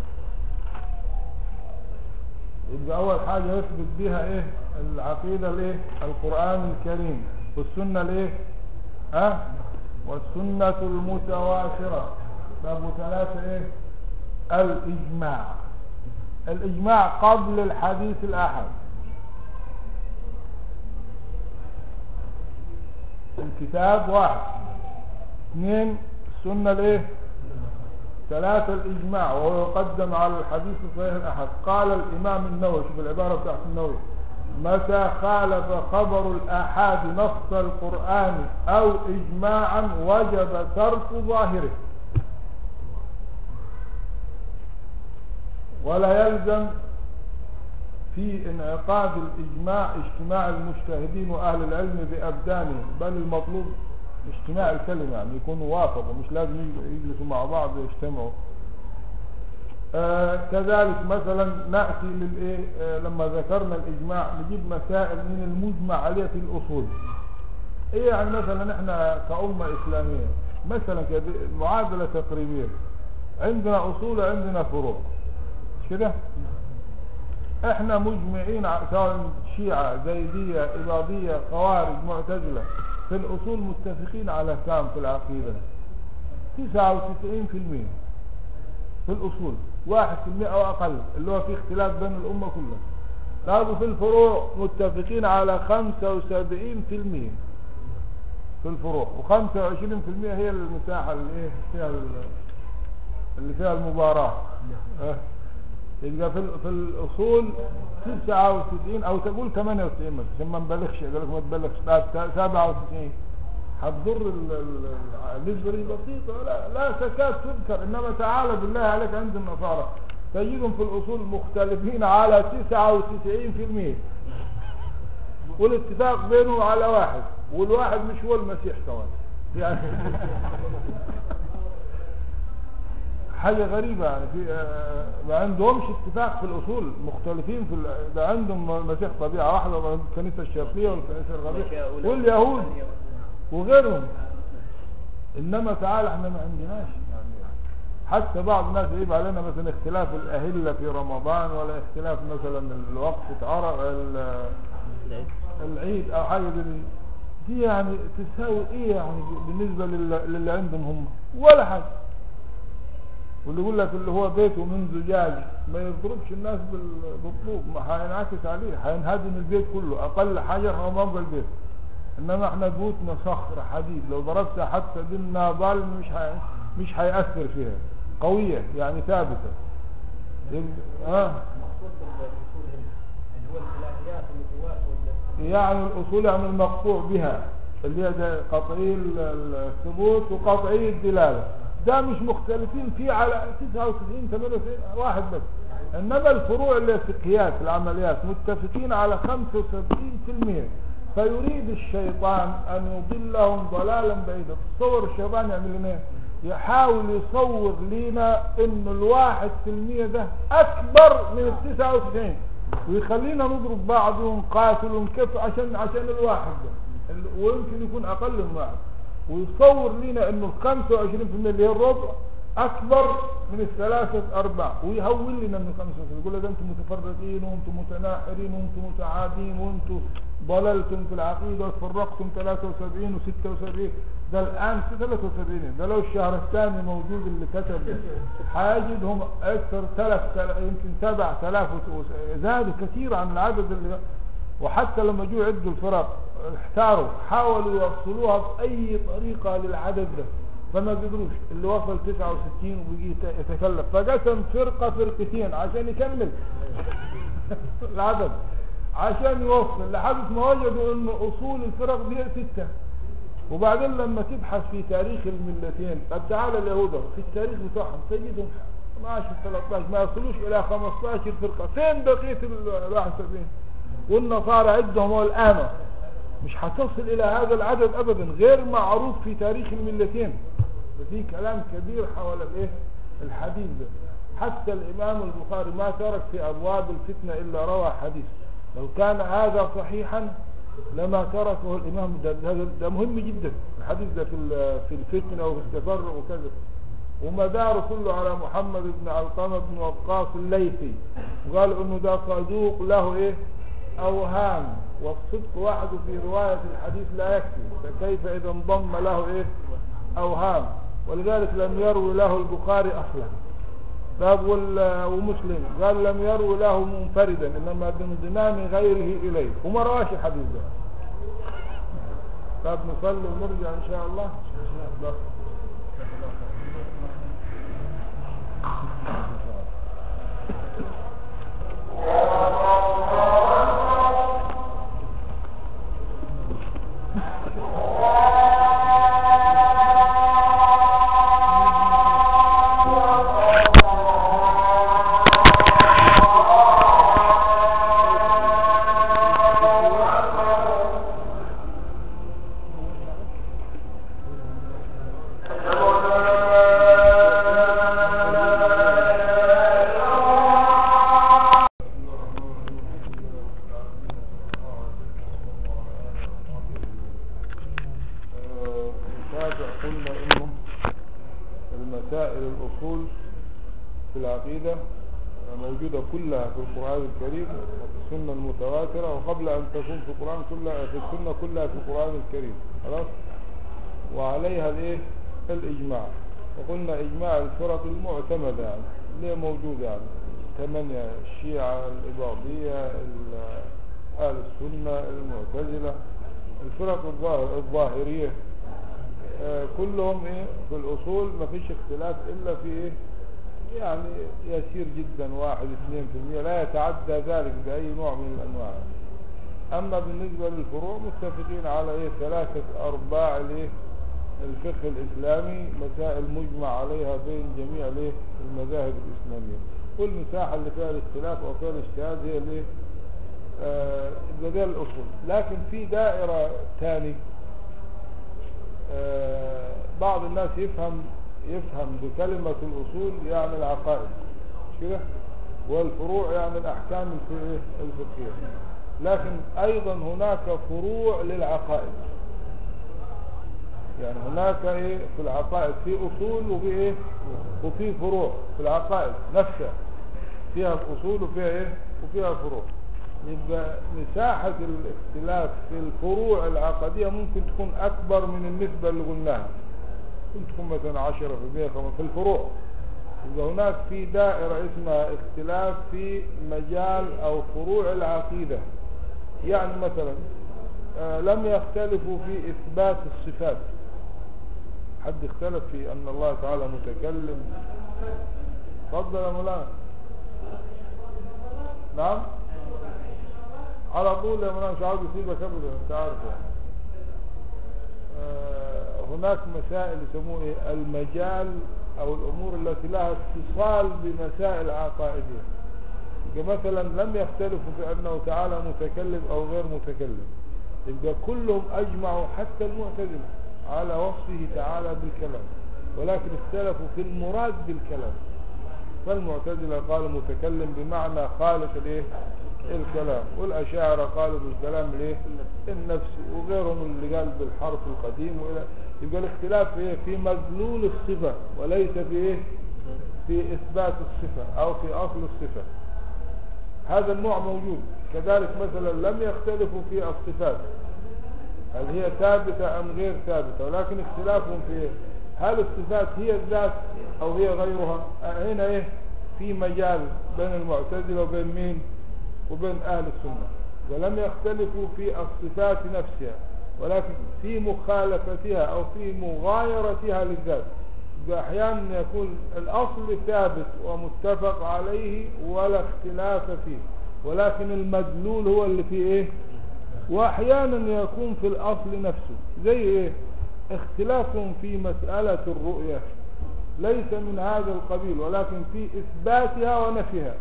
يبقى أول حاجة يثبت بها إيه العقيدة الإيه القرآن الكريم والسنة الإيه ها والسنة المتواترة باب ثلاثة إيه الإجماع الإجماع قبل الحديث الأحد الكتاب واحد اثنين السنة الايه ثلاثة الإجماع وهو يقدم على الحديث الصحيح الأحد قال الإمام النووي شوف العبارة بتاعت النووي متى خالف خبر الآحاد نص القرآن أو إجماعا وجب ترك ظاهره ولا يلزم في انعقاد الإجماع اجتماع المجتهدين وأهل العلم بأبدانهم بل المطلوب اجتماع الكلمة يعني يكونوا وافقوا مش لازم يجلسوا مع بعض ويجتمعوا آه كذلك مثلا نأتي للإيه آه لما ذكرنا الإجماع نجيب مسائل من المجمع عليها في الأصول إيه يعني مثلا إحنا كأمة إسلامية مثلا كده معادلة تقريبية عندنا أصول وعندنا فروع مش كده احنا مجمعين ع- سواء شيعة زيدية إباضية خوارج معتزلة في الأصول متفقين على كام في العقيدة 99% في الأصول واحد في المئة أو أقل اللي هو في اختلاف بين الأمة كلها طيب في الفروع متفقين على 75% في الفروع و25% هي المساحة اللي ايه فيها ال- اللي فيها المباراة اه. يبقى في, ال- في الأصول 99 أو تقول 98 مثلا عشان ما نبالغش يقول لك ما تبالغش لا، تا- 97 هتضر ال- ال- النسبة دي بسيطة لا, لا تكاد تذكر إنما تعالى بالله عليك عند النصارى تجدهم في الأصول مختلفين على 99% والاتفاق بينهم على واحد والواحد مش هو المسيح كمان يعني حاجة غريبة يعني في آه، ما عندهمش اتفاق في الأصول مختلفين في ال- ده عندهم مسيح طبيعة واحدة وعندهم الكنيسة الشرقية والكنيسة الغربية واليهود وغيرهم إنما تعالى احنا ما عندناش يعني حتى بعض الناس يجيب علينا مثلا اختلاف الأهلة في رمضان ولا اختلاف مثلا الوقت عرق ال- العيد او حاجه زي دي دي يعني تساوي ايه يعني بالنسبه لل- للي عندهم هم ولا حاجه واللي يقول لك اللي هو بيته من زجاج ما يضربش الناس بال- بالطوب ما هينعكس عليه هينهدم البيت كله اقل حجر هو موقع البيت انما احنا بيوتنا صخر حديد لو ضربتها حتى بالنابال مش هي... مش هيأثر فيها قوية يعني ثابتة يبقى- اه المقصود بالاصول هنا اللي هو الالهيات والنبوات وال يعني الأصول يعني المقطوع بها اللي هي ده قطعي ال- ال- الثبوت وقطعي الدلالة ده مش مختلفين فيه على 99 98 واحد بس إنما الفروع اللي هي الفقهيات العمليات متفقين على 75% فيريد الشيطان أن يضلهم ضلالا بعيدا تصور الشيطان يعمل لنا إيه؟ يحاول يصور لنا إن الواحد في المية ده أكبر من التسعة وتسعين ويخلينا نضرب بعض ونقاتل ونكف عشان عشان الواحد ده ال- ويمكن يكون اقل من واحد ويصور لنا انه ال 25% اللي هي الربع اكبر من الثلاثة ارباع ويهول لنا من 25 يقول لك انتم متفرقين وانتم متناحرين وانتم متعادين وانتم ضللتم في العقيدة وتفرقتم 73 و 76 ده الان في 73 ده لو الشهر الثاني موجود اللي كتب ده هيجدهم اكثر 3000 يمكن 7000 وس- زادوا كثير عن العدد اللي وحتى لما جو يعدوا الفرق احتاروا حاولوا يوصلوها بأي طريقة للعدد ده فما قدروش اللي وصل 69 وبيجي يت- يتكلف فقسم فرقة فرقتين عشان يكمل العدد عشان يوصل لحد ما وجدوا ان اصول الفرق دي ستة وبعدين لما تبحث في تاريخ الملتين طب تعال اليهود أهو، في التاريخ بتاعهم تجدهم 12 13 ما يصلوش الى 15 فرقة فين بقية ال 71 والنصارى عدهم هو الآن مش هتصل إلى هذا العدد أبدا غير معروف في تاريخ الملتين ففي كلام كبير حول الإيه الحديث ده حتى الإمام البخاري ما ترك في أبواب الفتنة إلا روى حديث لو كان هذا صحيحا لما تركه الإمام ده, ده, ده مهم جدا الحديث ده في ال- في الفتنة وفي التفرق وكذا ومداره كله على محمد بن علقمة بن وقاص الليثي وقال انه ده صدوق له ايه اوهام والصدق وحده في رواية الحديث لا يكفي فكيف اذا انضم له ايه اوهام ولذلك لم يروي له البخاري اصلا باب وال- ومسلم قال لم يروي له منفردا انما بانضمام غيره اليه وما رواش الحديث ده طب نصلي ونرجع ان شاء الله بس. آه، نتابع قلنا انه المسائل الاصول في العقيدة موجودة كلها في القرآن الكريم وفي السنة المتواترة وقبل ان تكون في القرآن كلها في السنة كلها في القرآن الكريم خلاص وعليها الايه الاجماع وقلنا اجماع الفرق المعتمدة يعني اللي هي موجودة يعني ثمانية الشيعة الإباضية ال- أهل السنة المعتزلة الفرق الظاهر يعني يسير جدا واحد اثنين في المية لا يتعدى ذلك بأي نوع من الأنواع أما بالنسبة للفروع متفقين على إيه ثلاثة أرباع الإيه الفقه الإسلامي مسائل مجمع عليها بين جميع الإيه المذاهب الإسلامية والمساحة اللي فيها الاختلاف أو فيها الاجتهاد هي الإيه آه ده الأصول لكن في دائرة ثاني آه بعض الناس يفهم يفهم بكلمة الأصول يعني العقائد مش كده والفروع يعني الأحكام الف- الفقهية لكن أيضا هناك فروع للعقائد يعني هناك إيه في العقائد في أصول وفي إيه وفي فروع في العقائد نفسها فيها أصول وفيها إيه وفيها فروع يبقى مساحة الاختلاف في الفروع العقدية ممكن تكون أكبر من النسبة اللي قلناها ممكن تكون مثلا عشرة في المية خمسة في الفروع يبقى هناك في دائرة اسمها اختلاف في مجال أو فروع العقيدة يعني مثلا آه، لم يختلفوا في إثبات الصفات حد اختلف في أن الله تعالى متكلم تفضل يا مولانا نعم على طول يا مولانا مش عاوز يسيبك ابدا انت عارف يعني. آه، هناك مسائل يسموه ايه المجال او الامور التي لها اتصال بمسائل عقائديه يبقى مثلا لم يختلفوا في انه تعالى متكلم او غير متكلم يبقى كلهم اجمعوا حتى المعتزله على وصفه تعالى بالكلام ولكن اختلفوا في المراد بالكلام فالمعتزله قالوا متكلم بمعنى خالق الايه الكلام والاشاعره قالوا بالكلام الايه النفسي وغيرهم اللي قال بالحرف القديم والى يبقى الاختلاف في ايه في مدلول الصفه وليس في ايه في اثبات الصفه او في اصل الصفه هذا النوع موجود كذلك مثلا لم يختلفوا في الصفات هل هي ثابتة أم غير ثابتة ولكن اختلافهم في إيه؟ هل الصفات هي الذات أو هي غيرها آه، هنا إيه في مجال بين المعتزلة وبين مين وبين أهل السنة ولم يختلفوا في الصفات نفسها ولكن في مخالفتها أو في مغايرتها للذات يبقى أحيانا يكون الأصل ثابت ومتفق عليه ولا اختلاف فيه ولكن المدلول هو اللي فيه إيه واحيانا يكون في الاصل نفسه زي ايه اختلافهم في مسألة الرؤية ليس من هذا القبيل ولكن في اثباتها ونفيها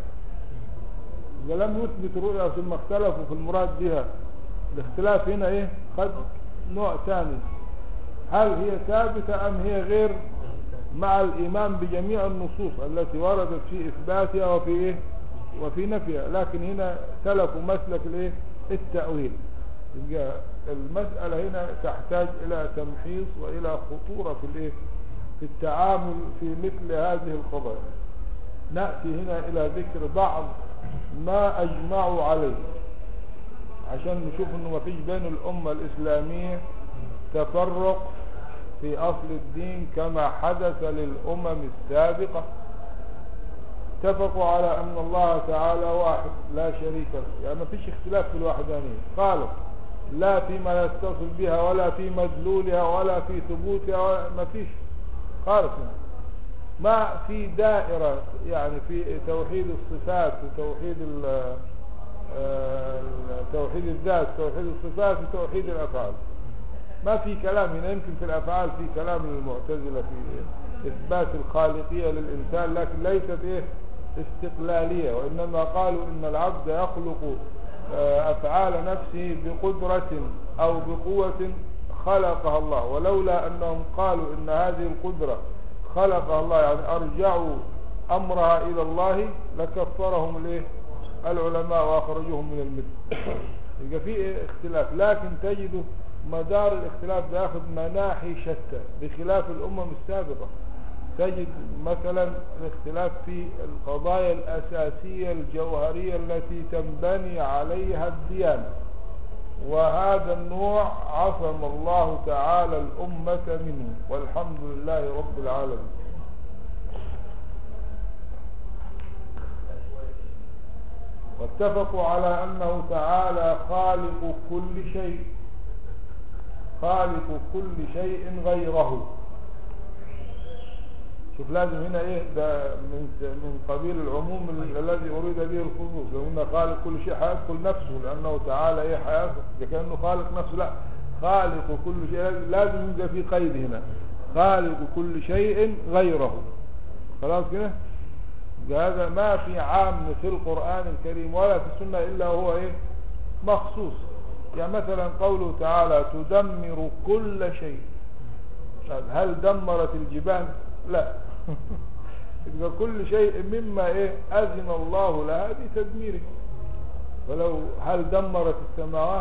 اذا لم يثبت الرؤية ثم اختلفوا في المراد بها الاختلاف هنا ايه قد نوع ثاني هل هي ثابتة ام هي غير مع الايمان بجميع النصوص التي وردت في اثباتها وفي ايه وفي نفيها لكن هنا سلكوا مسلك الايه التأويل يبقى المسألة هنا تحتاج إلى تمحيص وإلى خطورة في الإيه؟ في التعامل في مثل هذه القضايا نأتي هنا إلى ذكر بعض ما أجمعوا عليه عشان نشوف إنه ما فيش بين الأمة الإسلامية تفرق في أصل الدين كما حدث للأمم السابقة اتفقوا على أن الله تعالى واحد لا شريك له يعني ما فيش اختلاف في الوحدانية خالص لا فيما يتصل بها ولا في مدلولها ولا في ثبوتها ولا ما فيش خالص يعني. ما في دائرة يعني في توحيد الصفات وتوحيد ال- آه، توحيد الذات توحيد الصفات وتوحيد الأفعال ما في كلام هنا يمكن في الأفعال في كلام للمعتزلة في إثبات الخالقية للإنسان لكن ليست إيه استقلالية وإنما قالوا إن العبد يخلق آه، أفعال نفسه بقدرة أو بقوة خلقها الله ولولا أنهم قالوا إن هذه القدرة خلقها الله يعني أرجعوا أمرها إلى الله لكفرهم الإيه العلماء وأخرجوهم من الملة يبقى في إيه اختلاف لكن تجد مدار الاختلاف ده ياخذ مناحي شتى بخلاف الأمم السابقة تجد مثلا الاختلاف في القضايا الأساسية الجوهرية التي تنبني عليها الديانة وهذا النوع عصم الله تعالى الأمة منه والحمد لله رب العالمين واتفقوا على أنه تعالى خالق كل شيء خالق كل شيء غيره شوف لازم هنا ايه ده من من قبيل العموم ال- الذي اريد به الخصوص لو قلنا خالق كل شيء هيدخل نفسه لانه تعالى ايه هيدخل ده كانه خالق نفسه لا خالق كل شيء لازم يبقى في قيد هنا خالق كل شيء غيره خلاص كده يبقى هذا ما في عام في القرآن الكريم ولا في السنة إلا هو إيه مخصوص يعني مثلا قوله تعالى تدمر كل شيء طيب هل دمرت الجبال لا يبقى كل شيء مما إيه أذن الله لها بتدميره ولو هل دمرت السماوات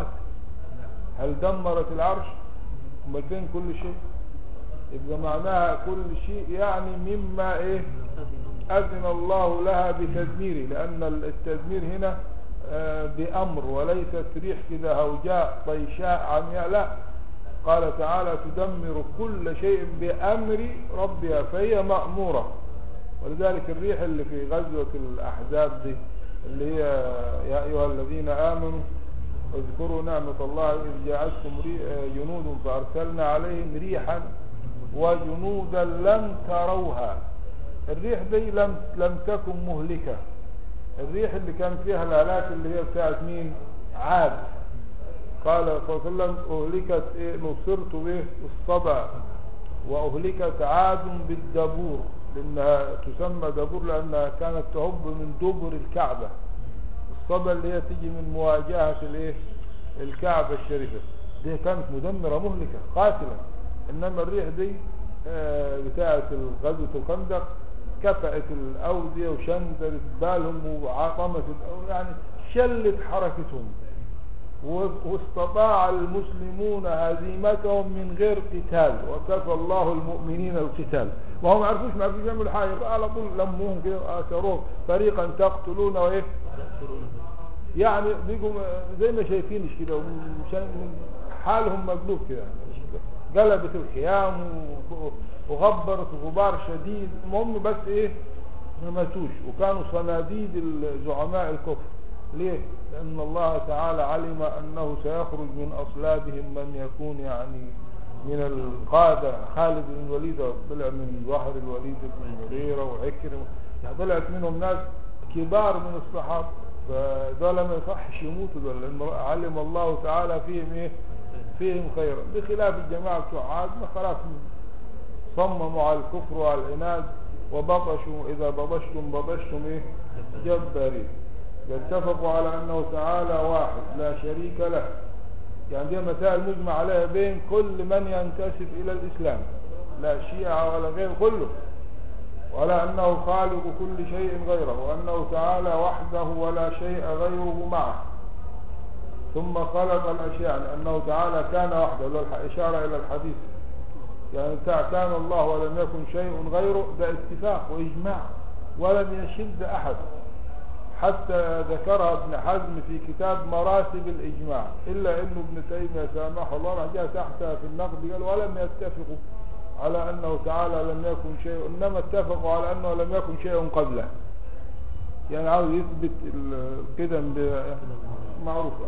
هل دمرت العرش امال فين كل شيء يبقى معناها كل شيء يعني مما ايه أذن الله لها بتدميره لأن التدمير هنا آه، بأمر وليست ريح كده هوجاء طيشاء عمياء لا قال تعالى تدمر كل شيء بأمر ربها فهي مأمورة ولذلك الريح اللي في غزوة الأحزاب دي اللي هي يا أيها الذين آمنوا اذكروا نعمة الله إذ جاءتكم ري- آه، جنود فأرسلنا عليهم ريحا وجنودا لم تروها الريح دي لم لم تكن مهلكة الريح اللي كان فيها الهلاك اللي هي بتاعت مين عاد قال صلى الله عليه وسلم أهلكت إيه نصرت به الصبا وأهلكت عاد بالدبور لأنها تسمى دبور لأنها كانت تهب من دبر الكعبة الصبا اللي هي تيجي من مواجهة الايه الكعبة الشريفة دي كانت مدمرة مهلكة قاتلة إنما الريح دي آه، بتاعة غزوة الخندق كفأت الأودية وشندرت بالهم وعطمت الأو- يعني شلت حركتهم و- واستطاع المسلمون هزيمتهم من غير قتال وكفى الله المؤمنين القتال وهم ما عرفوش ما عرفوش يعملوا حاجة على طول لموهم كده أسروه فريقا تقتلون وإيه يعني بيجوا زي ما شايفين كده ومشان- حالهم مقلوب كده قلبت الخيام و- وغبرت غبار شديد المهم بس ايه ما ماتوش وكانوا صناديد الزعماء الكفر ليه لان الله تعالى علم انه سيخرج من اصلابهم من يكون يعني من القادة خالد بن الوليد طلع من ظهر الوليد بن المغيرة وعكرمة يعني طلعت منهم ناس كبار من الصحابة فدول ما يصحش يموتوا دول لأن علم الله تعالى فيهم ايه فيهم خيرا بخلاف الجماعة بتوع عاد ما خلاص صمموا على الكفر وعلى العناد وبطشوا إذا بطشتم بطشتم إيه جبارين اتفقوا على أنه تعالى واحد لا شريك له يعني دي مسائل مجمع عليها بين كل من ينتسب إلى الإسلام لا شيعة ولا غير كله ولا أنه خالق كل شيء غيره وأنه تعالى وحده ولا شيء غيره معه ثم خلق الأشياء لأنه تعالى كان وحده اللي هو الح- إشارة إلى الحديث يعني بتاع كان الله ولم يكن شيء غيره ده اتفاق وإجماع ولم يشد أحد حتى ذكرها ابن حزم في كتاب مراتب الإجماع إلا أنه ابن تيمية سامحه الله راح جاء تحتها في النقد قال ولم يتفقوا على أنه تعالى لم يكن شيء إنما اتفقوا على أنه لم يكن شيء قبله يعني عاوز يثبت القدم ب- معروفة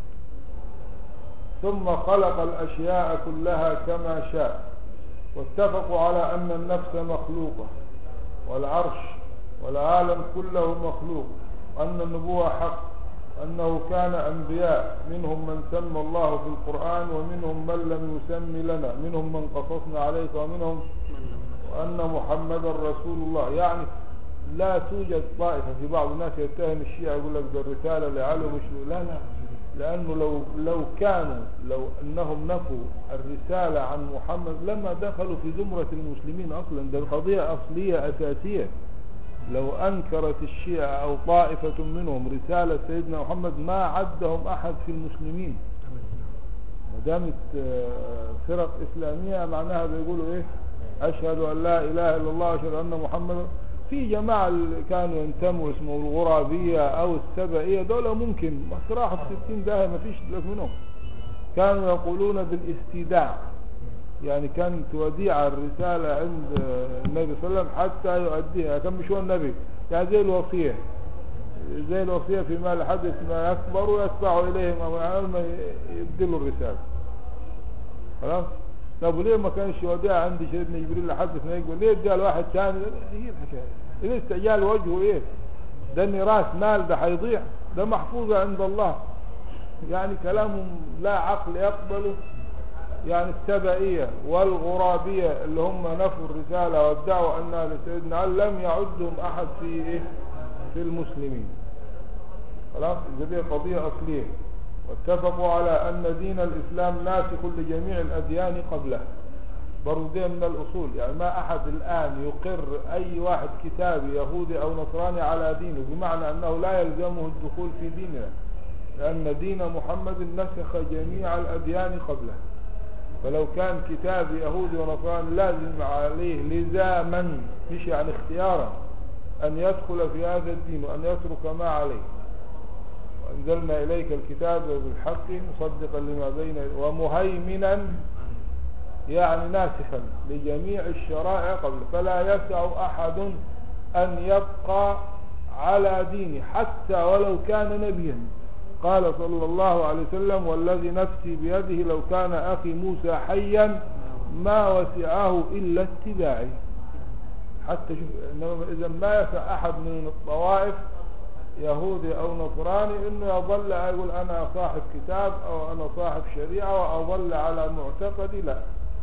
ثم خلق الأشياء كلها كما شاء واتفقوا على أن النفس مخلوقة والعرش والعالم كله مخلوق وأن النبوة حق أنه كان أنبياء منهم من سمى الله في القرآن ومنهم من لم يسم لنا منهم من قصصنا عليك ومنهم وأن محمدا رسول الله يعني لا توجد طائفة في بعض الناس يتهم الشيعة يقول لك ده الرسالة لعلي مش لا لا لأنه لو لو كانوا لو أنهم نفوا الرسالة عن محمد لما دخلوا في زمرة المسلمين أصلا ده قضية أصلية أساسية لو أنكرت الشيعة أو طائفة منهم رسالة سيدنا محمد ما عدهم أحد في المسلمين ما دامت آه، فرق إسلامية معناها بيقولوا إيه أشهد أن لا إله إلا الله وأشهد أن محمد في جماعة اللي كانوا ينتموا اسمه الغرابية أو السبئية دول ممكن بس راحوا في 60 داهية ما فيش لك منهم كانوا يقولون بالاستيداع يعني كانت وديعة الرسالة عند النبي صلى الله عليه وسلم حتى يؤديها كان مش هو النبي يعني زي الوصية زي الوصية في مال حدث ما يكبر ويتبع إليهم أو يعني ما يبدلوا الرسالة خلاص طب وليه ما كانش وديها عند سيدنا جبريل لحد ما يقول ليه اديها لواحد ثاني هي الحكايه ليه استعجال وجهه ايه ده اني راس مال ده هيضيع ده محفوظ عند الله يعني كلام لا عقل يقبله يعني السبائية والغرابية اللي هم نفوا الرسالة وادعوا أنها لسيدنا علي لم يعدهم أحد في إيه؟ في المسلمين خلاص إذا دي قضية أصلية واتفقوا على أن دين الإسلام ناسخ لجميع الأديان قبله برضو دي من الأصول يعني ما أحد الآن يقر أي واحد كتابي يهودي أو نصراني على دينه بمعنى أنه لا يلزمه الدخول في ديننا لأن دين محمد نسخ جميع الأديان قبله فلو كان كتاب يهودي ونصراني لازم عليه لزاما مش يعني اختيارا أن يدخل في هذا الدين وأن يترك ما عليه وأنزلنا إليك الكتاب بالحق مصدقا لما بين ومهيمنا يعني ناسخا لجميع الشرائع قبل فلا يسع أحد أن يبقى على دينه حتى ولو كان نبيا قال صلى الله عليه وسلم والذي نفسي بيده لو كان أخي موسى حيا ما وسعه إلا اتباعي حتى شوف إنما إذا ما يسع أحد من الطوائف يهودي أو نصراني إنه يظل يقول أنا صاحب كتاب أو أنا صاحب شريعة وأظل على معتقدي لا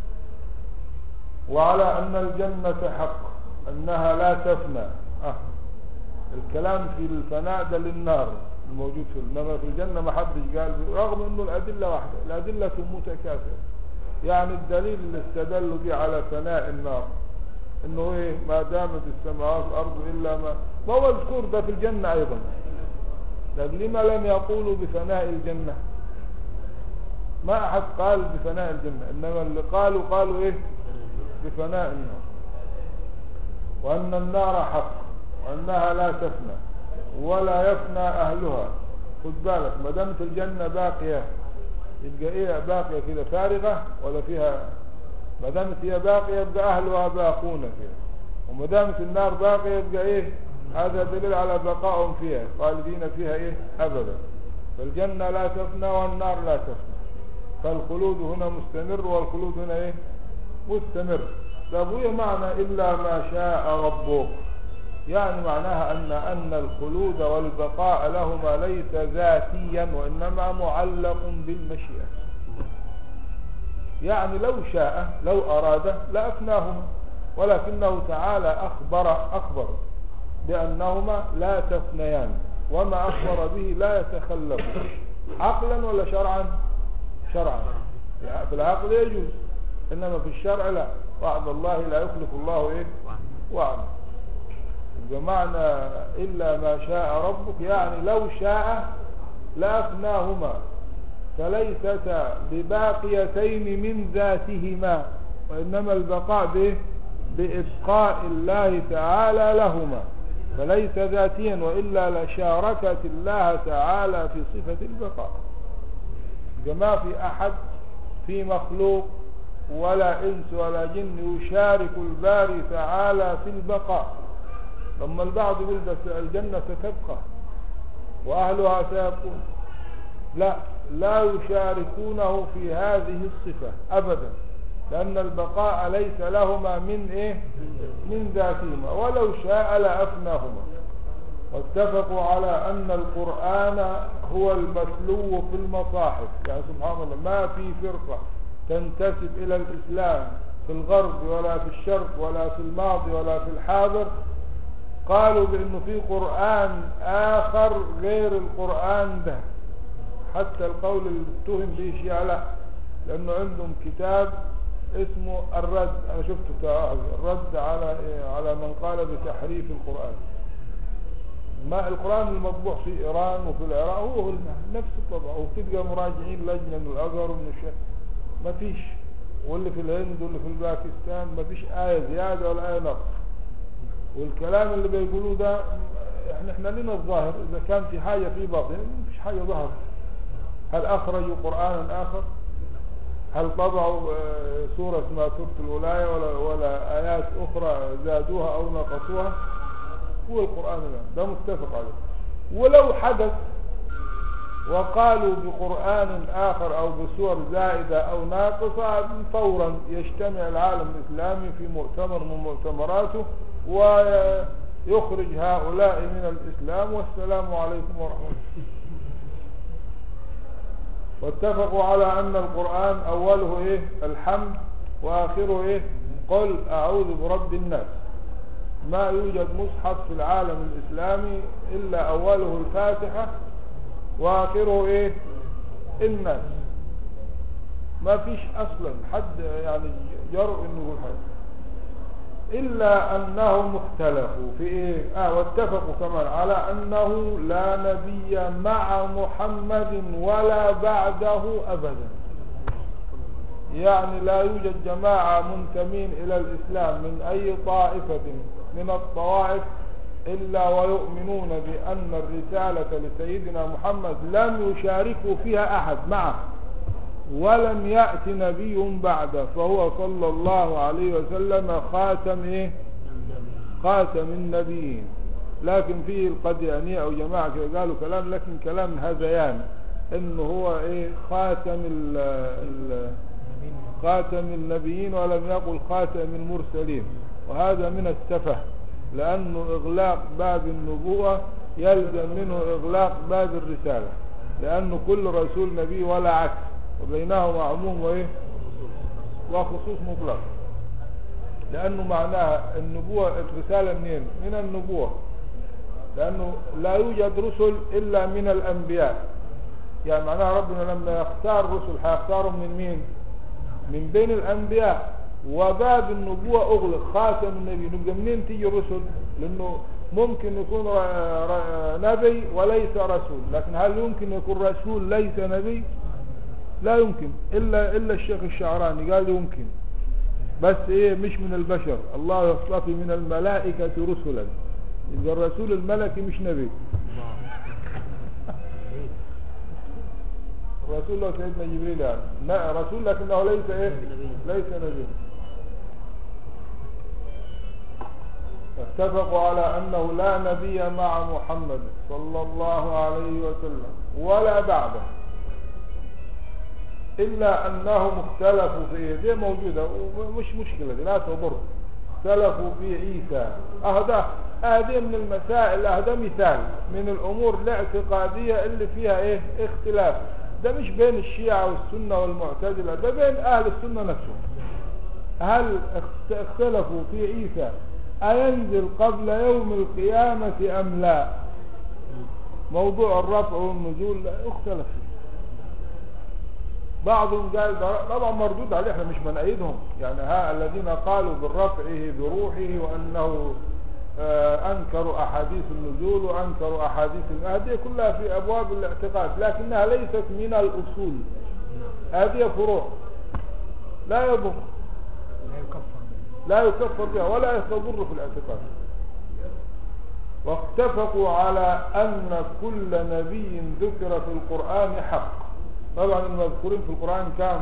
وعلى أن الجنة حق أنها لا تفنى آه. الكلام في الفناء ده للنار الموجود في إنما في الجنة ما حدش قال فيه. رغم أنه الأدلة واحدة الأدلة متكاثرة يعني الدليل اللي استدلوا به على فناء النار انه ايه ما دامت السماوات والارض الا ما ما هو مذكور ده في الجنة ايضا لكن لما لم يقولوا بفناء الجنة ما احد قال بفناء الجنة انما اللي قالوا قالوا ايه بفناء النار وان النار حق وانها لا تفنى ولا يفنى اهلها خد بالك ما دامت الجنة باقية يبقى ايه باقية كده فارغة ولا فيها ما دامت هي باقية يبقى أهلها باقون فيها وما دامت النار باقية يبقى إيه هذا دليل على بقائهم فيها خالدين فيها إيه أبدا فالجنة لا تفنى والنار لا تفنى فالخلود هنا مستمر والخلود هنا إيه مستمر طب وإيه معنى إلا ما شاء ربك يعني معناها أن أن الخلود والبقاء لهما ليس ذاتيا وإنما معلق بالمشيئة يعني لو شاء لو أراد لأفناهما ولكنه تعالى أخبر أخبر بأنهما لا تفنيان وما أخبر به لا يتخلف عقلا ولا شرعا شرعا في العقل يجوز إنما في الشرع لا وعد الله لا يخلف الله إيه وعده بمعنى إلا ما شاء ربك يعني لو شاء لأفناهما فليستا بباقيتين من ذاتهما وإنما البقاء به بإبقاء الله تعالى لهما فليس ذاتيا وإلا لشاركت الله تعالى في صفة البقاء ما في أحد في مخلوق ولا إنس ولا جن يشارك الباري تعالى في البقاء لما البعض يقول بس الجنة ستبقى وأهلها سيبقون لا لا يشاركونه في هذه الصفة أبدا لأن البقاء ليس لهما من إيه من ذاتهما ولو شاء لأفناهما واتفقوا على أن القرآن هو المتلو في المصاحف يعني سبحان الله ما في فرقة تنتسب إلى الإسلام في الغرب ولا في الشرق ولا في الماضي ولا في الحاضر قالوا بأنه في قرآن آخر غير القرآن ده حتى القول اللي اتهم به الشيعة لا لأنه عندهم كتاب اسمه الرد أنا شفته بتاع الرد على إيه؟ على من قال بتحريف القرآن ما القرآن المطبوع في إيران وفي العراق هو هو نفس الطبع وتلقى مراجعين لجنة من الأزهر ومن الشيخ ما فيش واللي في الهند واللي في الباكستان ما فيش آية زيادة ولا آية نقص والكلام اللي بيقولوه ده احنا احنا لنا الظاهر اذا كان في حاجة في باطن ما فيش حاجة ظهر هل اخرجوا قرآنا اخر هل طبعوا آه، سورة اسمها سورة الولاية ولا, ولا ايات اخرى زادوها او نقصوها هو القرآن ده, ده متفق عليه ولو حدث وقالوا بقرآن آخر أو بسور زائدة أو ناقصة فورا يجتمع العالم الإسلامي في مؤتمر من مؤتمراته ويخرج هؤلاء من الإسلام والسلام عليكم ورحمة الله واتفقوا على أن القرآن أوله إيه الحمد وآخره إيه قل أعوذ برب الناس ما يوجد مصحف في العالم الإسلامي إلا أوله الفاتحة وآخره إيه الناس ما فيش أصلا حد يعني جرؤ إنه يقول حاجة إلا أنهم اختلفوا في إيه آه واتفقوا كمان على أنه لا نبي مع محمد ولا بعده أبدا يعني لا يوجد جماعة منتمين إلى الإسلام من أي طائفة من الطوائف إلا ويؤمنون بأن الرسالة لسيدنا محمد لم يشاركوا فيها أحد معه ولم يأت نبي بعده فهو صلى الله عليه وسلم خاتم إيه خاتم النبيين لكن فيه القديانية أو جماعة كده قالوا كلام لكن كلام هذيان إنه هو إيه خاتم ال ال خاتم النبيين ولم يقل خاتم المرسلين وهذا من السفه لأنه إغلاق باب النبوة يلزم منه إغلاق باب الرسالة لأنه كل رسول نبي ولا عكس وبينهما عموم وإيه وخصوص مطلق لأنه معناها النبوة الرسالة منين من النبوة لأنه لا يوجد رسل إلا من الأنبياء يعني معناها ربنا لما يختار رسل هيختارهم من مين من بين الأنبياء وباب النبوة أغلق خاتم النبي نبقى منين تيجي الرسل لأنه ممكن يكون ر- ر- نبي وليس رسول لكن هل يمكن يكون رسول ليس نبي لا يمكن إلا, إلا الشيخ الشعراني قال يمكن بس إيه مش من البشر الله يصطفي من الملائكة رسلا يبقى الرسول الملكي مش نبي رسول الله سيدنا جبريل يعني لا رسول لكنه ليس ايه ليس نبي اتفقوا على انه لا نبي مع محمد صلى الله عليه وسلم ولا بعده الا انهم اختلفوا في دي موجودة ومش مشكلة دي لا تضر اختلفوا في عيسى اهدا هذه من المسائل اهدا مثال من الامور الاعتقادية اللي فيها ايه اختلاف ده مش بين الشيعة والسنة والمعتزلة ده بين اهل السنة نفسهم هل اخت- اختلفوا في عيسى أينزل قبل يوم القيامة أم لا موضوع الرفع والنزول لا اختلف فيه بعضهم قال ده طبعا مردود عليه احنا مش بنأيدهم يعني ها الذين قالوا بالرفعه بروحه وأنه آه، أنكروا أحاديث النزول وأنكروا أحاديث هذه كلها في أبواب الاعتقاد لكنها ليست من الأصول هذه فروع لا يضر لا يكفر لا يكفر بها ولا يستضر في الاعتقاد واتفقوا على أن كل نبي ذكر في القرآن حق طبعا المذكورين في القرآن كام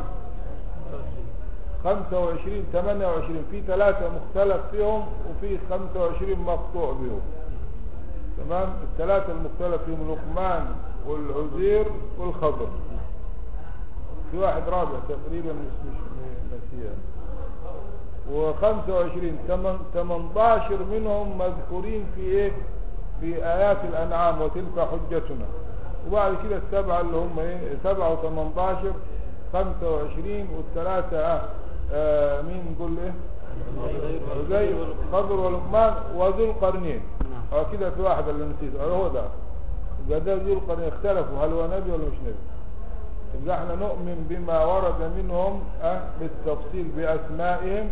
25 28 في ثلاثة مختلف فيهم وفي 25 مقطوع بهم تمام الثلاثة المختلف فيهم لقمان والعزير والخضر في واحد رابع تقريبا مش مش نسيه و25 18 منهم مذكورين في ايه في ايات الانعام وتلك حجتنا وبعد كده السبعة اللي هم ايه سبعة و18 25 والثلاثة اه, آه مين نقول ايه زي خضر ولقمان وذو القرنين اه كده في واحد اللي نسيته هو ده يبقى ده ذو القرنين اختلفوا هل هو نبي ولا مش نبي يبقى احنا نؤمن بما ورد منهم اه بالتفصيل باسمائهم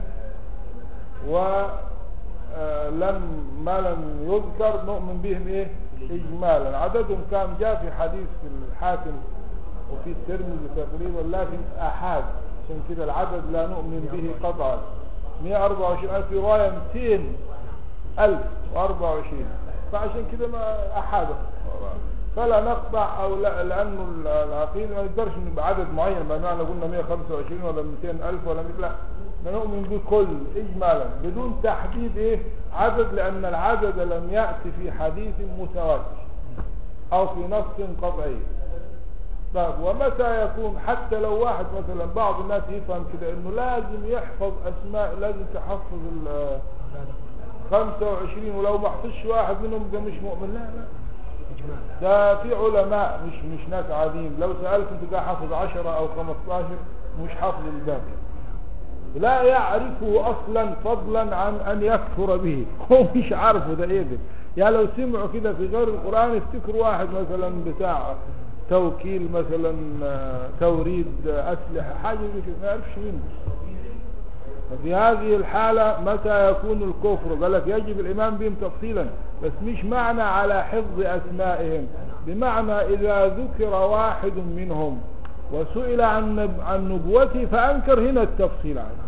ولم ما لم يذكر نؤمن بهم ايه اجمالا عددهم كان جاء في حديث في الحاكم وفي الترمذي تقريبا لكن احاد عشان كده العدد لا نؤمن به قطعا 124 الف روايه 200 الف و24 فعشان كده ما احاده فلا نقطع او لا لانه العقيده ما يقدرش نبقى عدد معين ما معنى قلنا 125 ولا 200 الف ولا 100 لا نؤمن بكل اجمالا بدون تحديد ايه عدد لان العدد لم يأتي في حديث متواتر او في نص قطعي طيب ومتى يكون حتى لو واحد مثلا بعض الناس يفهم كده انه لازم يحفظ اسماء لازم تحفظ ال 25 ولو ما حفظش واحد منهم ده مش مؤمن لا لا إجماع ده في علماء مش مش ناس عاديين لو سألت انت ده حافظ 10 او 15 مش حافظ الباقي لا يعرفه اصلا فضلا عن ان يكفر به هو مش عارفه ده ايه ده يعني لو سمعوا كده في غير القرآن يفتكروا واحد مثلا بتاع توكيل مثلا آه، توريد آه، اسلحة حاجة زي كده ما يعرفش منه ففي هذه الحالة متى يكون الكفر قال لك يجب الإيمان بهم تفصيلا بس مش معنى على حفظ أسمائهم بمعنى إذا ذكر واحد منهم وسئل عن نب- عن نبوته فأنكر هنا التفصيل عنه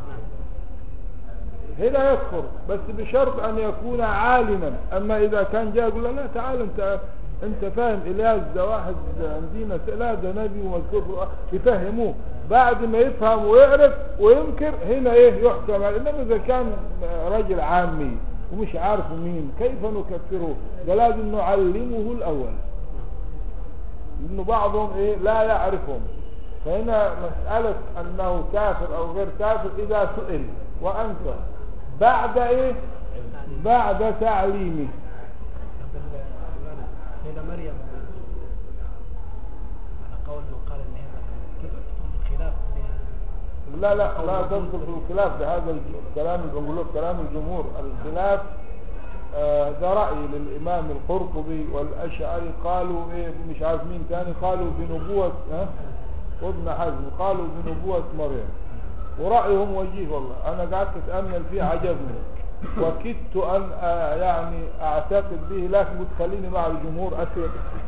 هنا يكفر بس بشرط أن يكون عالما أما إذا كان جاء يقول له لا تعال أنت أنت فاهم إلياس ده واحد عندنا لا ده نبي ومذكور في القرآن. يفهموه بعد ما يفهم ويعرف وينكر هنا إيه يحكم عليه إنما إذا كان رجل عامي ومش عارف مين كيف نكفره ده لازم نعلمه الأول لأنه بعضهم إيه لا يعرفهم فهنا مسألة أنه كافر أو غير كافر إذا سئل وأنكر بعد إيه بعد تعليمه طب ال- الولد سيدة مريم على قول من قال ان هي مثلا خلاف بين- لا لا لا تدخل في الخلاف ده هذا الكلام اللي بنقوله كلام الجمهور الخلاف آه، ده رأي للإمام القرطبي والأشعري قالوا إيه مش عارف مين تاني قالوا بنبوة ها وابن حزم قالوا بنبوة مريم ورأيهم وجيه والله أنا قعدت أتأمل فيه عجبني وكدت أن آه، يعني أعتقد به لكن قلت خليني مع الجمهور أسير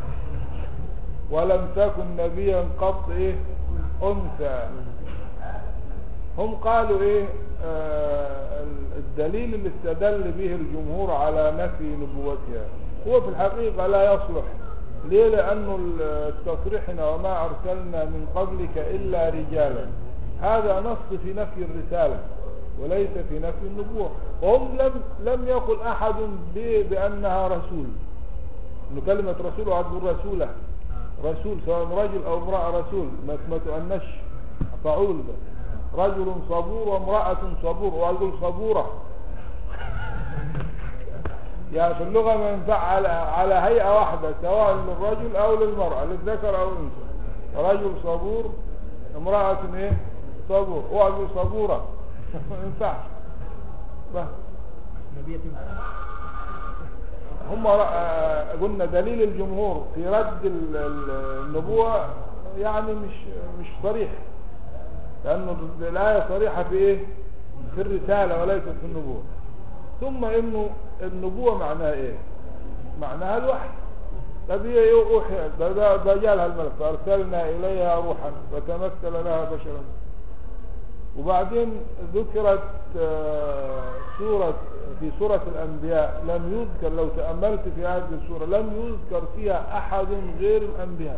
ولم تكن نبيا قط إيه أنثى هم قالوا ايه آه الدليل اللي استدل به الجمهور على نفي نبوتها هو في الحقيقة لا يصلح ليه لأنه التصريح هنا وما أرسلنا من قبلك إلا رجالا هذا نص في نفي الرسالة وليس في نفي النبوة وهم لم لم يقل أحد ب- بأنها رسول إنه كلمة رسول وعد رسولة رسول سواء رجل أو امرأة رسول ما ما تؤنش فعول ده رجل صبور وامرأة صبور وأقول صبورة يعني في اللغة ما ينفع على, على هيئة واحدة سواء للرجل أو للمرأة للذكر أو الأنثى رجل صبور امرأة ايه صبور وأقول صبورة ما ينفعش بس نبية هم آه، قلنا دليل الجمهور في رد ال- ال- النبوة يعني مش مش صريح لأنه الآية صريحة في إيه؟ في الرسالة وليست في النبوة ثم إنه النبوة معناها إيه؟ معناها الوحي طب هي إيه أوحي ده- ده ده جالها الملك فأرسلنا إليها روحا فتمثل لها بشرا وبعدين ذكرت آه، سورة في سورة الأنبياء لم يذكر لو تأملت في هذه السورة لم يذكر فيها أحد غير الأنبياء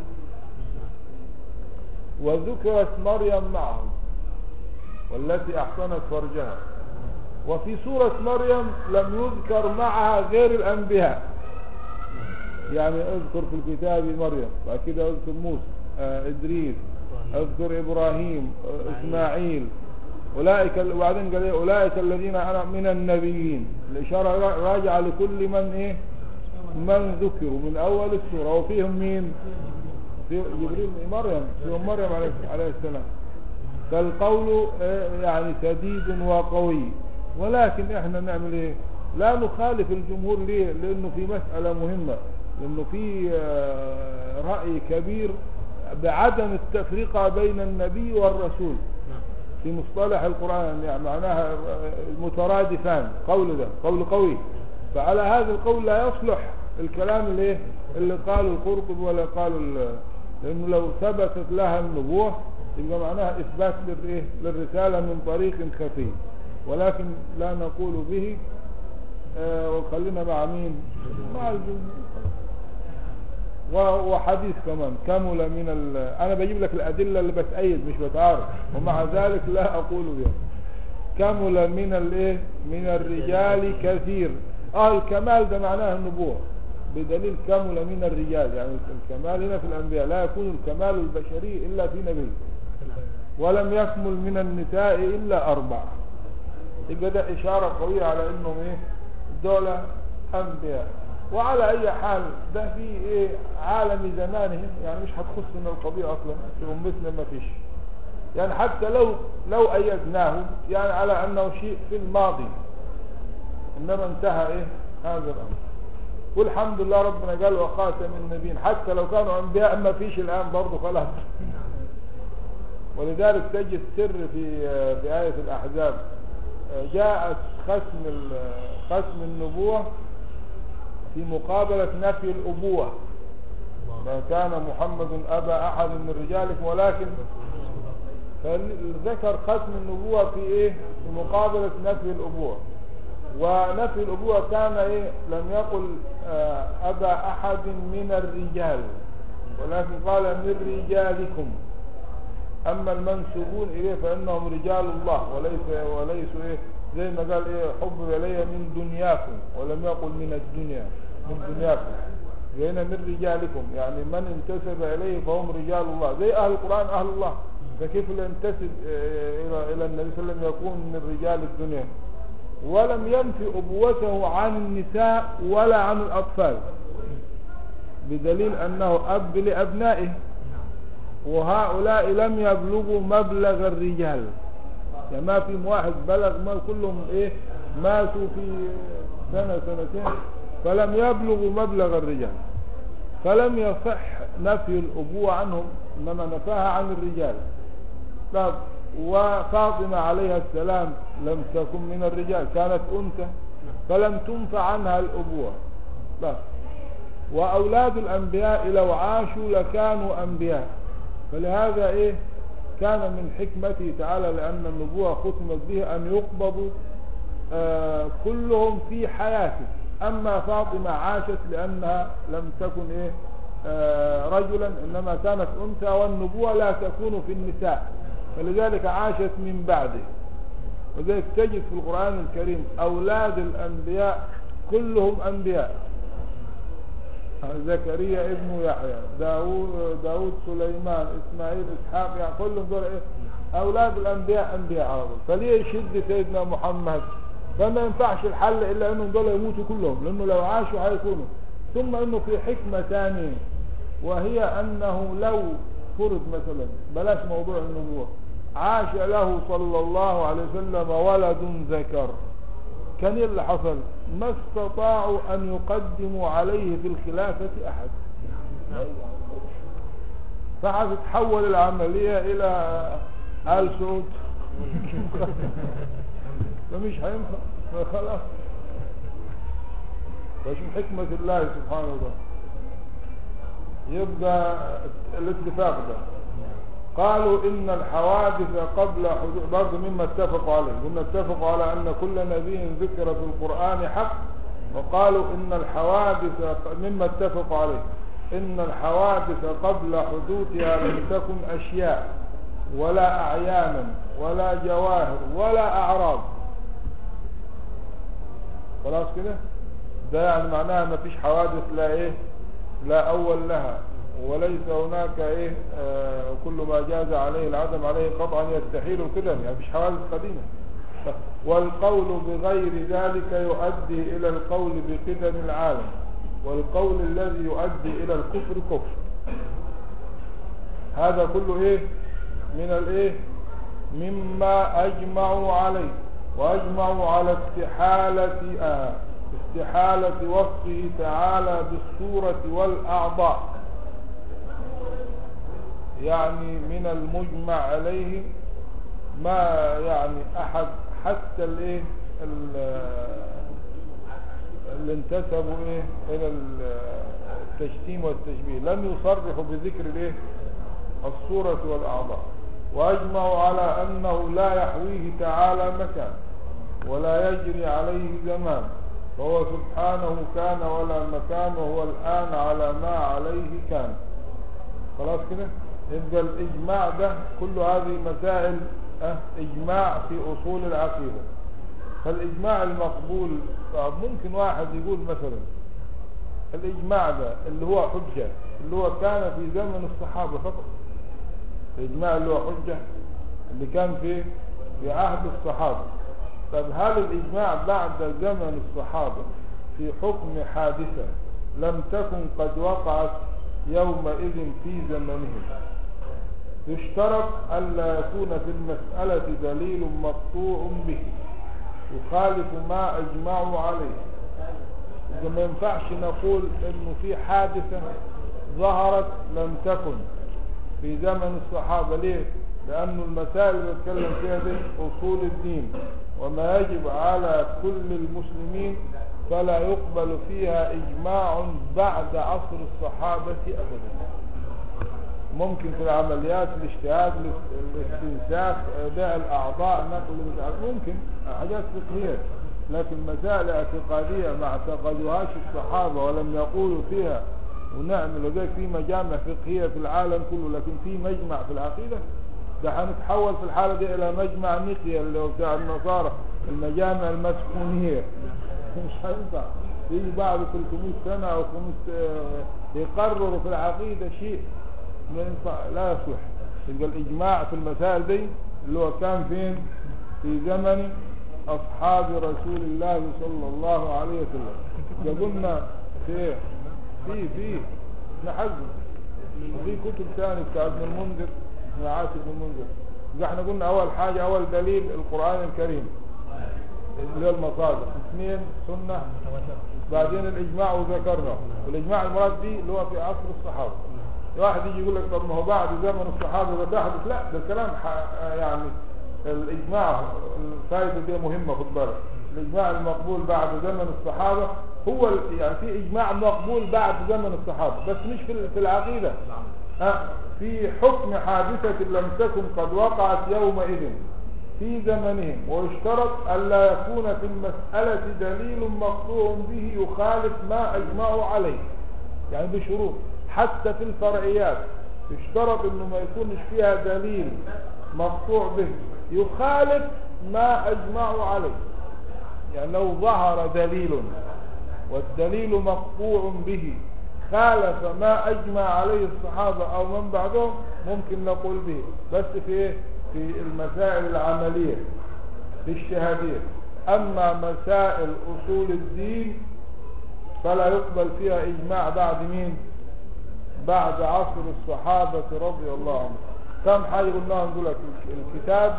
وذكرت مريم معهم والتي أحصنت فرجها وفي سورة مريم لم يذكر معها غير الأنبياء يعني اذكر في الكتاب مريم بعد كده اذكر موسى آه، إدريس اذكر إبراهيم آه، إسماعيل أولئك ال- وبعدين قال إيه؟ أولئك الذين أنا من النبيين الإشارة را- راجعة لكل من إيه من ذكروا من أول السورة وفيهم مين في جبريل مريم فيهم مريم عليه عليه السلام فالقول آه، يعني سديد وقوي ولكن احنا نعمل ايه لا نخالف الجمهور ليه لانه في مسألة مهمة لانه في آه، رأي كبير بعدم التفرقة بين النبي والرسول في مصطلح القرآن يعني معناها آه، مترادفان قول ده قول قوي فعلى هذا القول لا يصلح الكلام اللي إيه؟ اللي قاله القرطبي ولا قاله ال- لانه لو ثبتت لها النبوة يبقى معناها اثبات للإيه؟ للرسالة من طريق خفي ولكن لا نقول به آه، وخلينا مع مين مع الجمهور و- وحديث كمان كمل من ال... انا بجيب لك الادله اللي بتأيد مش بتعارض ومع ذلك لا اقول بها كمل من الايه من الرجال كثير اه الكمال ده معناه النبوة بدليل كمل من الرجال يعني الكمال هنا في الأنبياء لا يكون الكمال البشري إلا في نبي ولم يكمل من النساء إلا أربع يبقى ده إشارة قوية على إنهم إيه دولة أنبياء وعلى أي حال ده في إيه عالم زمانهم يعني مش هتخصنا القضية أصلا في أمتنا ما فيش يعني حتى لو لو أيدناه يعني على أنه شيء في الماضي إنما انتهى إيه هذا الأمر والحمد لله ربنا قال وخاتم النبيين حتى لو كانوا أنبياء ما فيش الآن برضه خلاص ولذلك تجد السر في في آية الأحزاب جاءت ختم ال- ختم النبوة في مقابلة نفي الأبوة ما كان محمد أبا أحد من رجالكم ولكن فذكر ختم النبوة في إيه في مقابلة نفي الأبوة ونفي الأبوة كان إيه لم يقل آه، أبا أحد من الرجال ولكن قال من رجالكم أما المنسوبون إليه فإنهم رجال الله وليس وليسوا إيه زي ما قال إيه حبب إلي من دنياكم ولم يقل من الدنيا من دنياكم هنا من رجالكم يعني من انتسب إليه فهم رجال الله زي أهل القرآن أهل الله فكيف لا ينتسب آه، إلى إلى النبي صلى الله عليه وسلم يكون من رجال الدنيا ولم ينفي أبوته عن النساء ولا عن الأطفال بدليل أنه أب لأبنائه وهؤلاء لم يبلغوا مبلغ الرجال يعني ما في واحد بلغ ما كلهم ايه ماتوا في سنة سنتين فلم يبلغوا مبلغ الرجال فلم يصح نفي الأبوة عنهم إنما نفاها عن الرجال طب وفاطمة عليها السلام لم تكن من الرجال كانت أنثى فلم تنفع عنها الأبوة بس وأولاد الأنبياء لو عاشوا لكانوا أنبياء فلهذا إيه كان من حكمته تعالى لأن النبوة ختمت به أن يقبضوا آه كلهم في حياته أما فاطمة عاشت لأنها لم تكن إيه آه رجلا إنما كانت أنثى والنبوة لا تكون في النساء فلذلك عاشت من بعده وذلك تجد في القرآن الكريم أولاد الأنبياء كلهم أنبياء زكريا ابن يحيى داود, داود سليمان إسماعيل إسحاق يعني كلهم دول إيه أولاد الأنبياء أنبياء على طول فليه يشد سيدنا محمد فما ينفعش الحل إلا أنهم دول يموتوا كلهم لأنه لو عاشوا هيكونوا ثم أنه في حكمة ثانية وهي أنه لو فرض مثلا بلاش موضوع النبوة عاش له صلى الله عليه وسلم ولد ذكر كان إيه اللي حصل ما استطاعوا أن يقدموا عليه في الخلافة أحد فهتتحول العملية إلى آل سعود فمش هينفع خلاص فش من حكمة الله سبحانه وتعالى يبقى الاتفاق ده قالوا إن الحوادث قبل حدوث برضه مما اتفقوا عليه قلنا اتفقوا على أن كل نبي ذكر في القرآن حق وقالوا إن الحوادث مما اتفقوا عليه إن الحوادث قبل حدوثها لم تكن أشياء ولا أعيانا ولا جواهر ولا أعراض خلاص كده ده يعني معناها ما فيش حوادث لا إيه لا أول لها وليس هناك ايه آه كل ما جاز عليه العدم عليه قطعا يستحيل كده يعني مفيش حوادث قديمه والقول بغير ذلك يؤدي الى القول بقدم العالم والقول الذي يؤدي الى الكفر كفر هذا كله ايه من الايه مما اجمعوا عليه واجمعوا على استحالة آه استحالة وصفه تعالى بالصورة والاعضاء يعني من المجمع عليه ما يعني احد حتى الايه اللي انتسبوا ايه الى التشتيم والتشبيه لم يصرحوا بذكر الايه الصورة والاعضاء واجمعوا على انه لا يحويه تعالى مكان ولا يجري عليه زمان فهو سبحانه كان ولا مكان وهو الان على ما عليه كان خلاص كده يبقى الإجماع ده كل هذه مسائل اه إجماع في أصول العقيدة فالإجماع المقبول ممكن واحد يقول مثلا الإجماع ده اللي هو حجة اللي هو كان في زمن الصحابة فقط الإجماع اللي هو حجة اللي كان في في عهد الصحابة طب هل الإجماع بعد زمن الصحابة في حكم حادثة لم تكن قد وقعت يومئذ في زمنهم يشترط ألا يكون في المسألة دليل مقطوع به يخالف ما أجمعوا عليه إذا ما ينفعش نقول إنه في حادثة ظهرت لم تكن في زمن الصحابة ليه؟ لأن المسائل اللي بتكلم فيها دي أصول الدين وما يجب على كل المسلمين فلا يقبل فيها إجماع بعد عصر الصحابة أبدا ممكن في العمليات الاجتهاد الاستنساخ بيع الأعضاء نقل مش عارف ممكن حاجات فقهية لكن مسائل اعتقادية ما اعتقدوهاش الصحابة ولم يقولوا فيها ونعمل وذلك في مجامع فقهية في العالم كله لكن في مجمع في العقيدة ده هنتحول في الحالة دي إلى مجمع نقية اللي هو بتاع النصارى المجامع المسكونية مش هينفع يجي بعد 300 سنة أو 500 يقرروا في العقيدة شيء لا ينفع لا يصلح يبقى الإجماع في المسائل دي اللي هو كان فين في زمن أصحاب رسول الله صلى الله عليه وسلم قلنا في إيه؟ في في ابن حزم وفي كتب ثانية بتاع ابن المنذر ابن عاصم بن المنذر إذا احنا قلنا أول حاجة أول دليل القرآن الكريم اللي هو المصادر اثنين سنة بعدين الإجماع وذكرنا والإجماع المراد به اللي هو في عصر الصحابة واحد يجي يقول لك طب ما هو بعد زمن الصحابة ده تحدث لا ده الكلام يعني الإجماع الفائدة دي مهمة خد بالك الإجماع المقبول بعد زمن الصحابة هو يعني في إجماع مقبول بعد زمن الصحابة بس مش في في العقيدة ها في حكم حادثة لم تكن قد وقعت يومئذ في زمنهم ويشترط ألا يكون في المسألة دليل مقطوع به يخالف ما أجمعوا عليه يعني بشروط حتى في الفرعيات يشترط انه ما يكونش فيها دليل مقطوع به يخالف ما اجمعوا عليه يعني لو ظهر دليل والدليل مقطوع به خالف ما اجمع عليه الصحابة او من بعدهم ممكن نقول به بس في ايه في المسائل العملية الاجتهادية اما مسائل اصول الدين فلا يقبل فيها اجماع بعد مين بعد عصر الصحابة رضي الله عنهم كم حاجة قلناها نقول لك الكتاب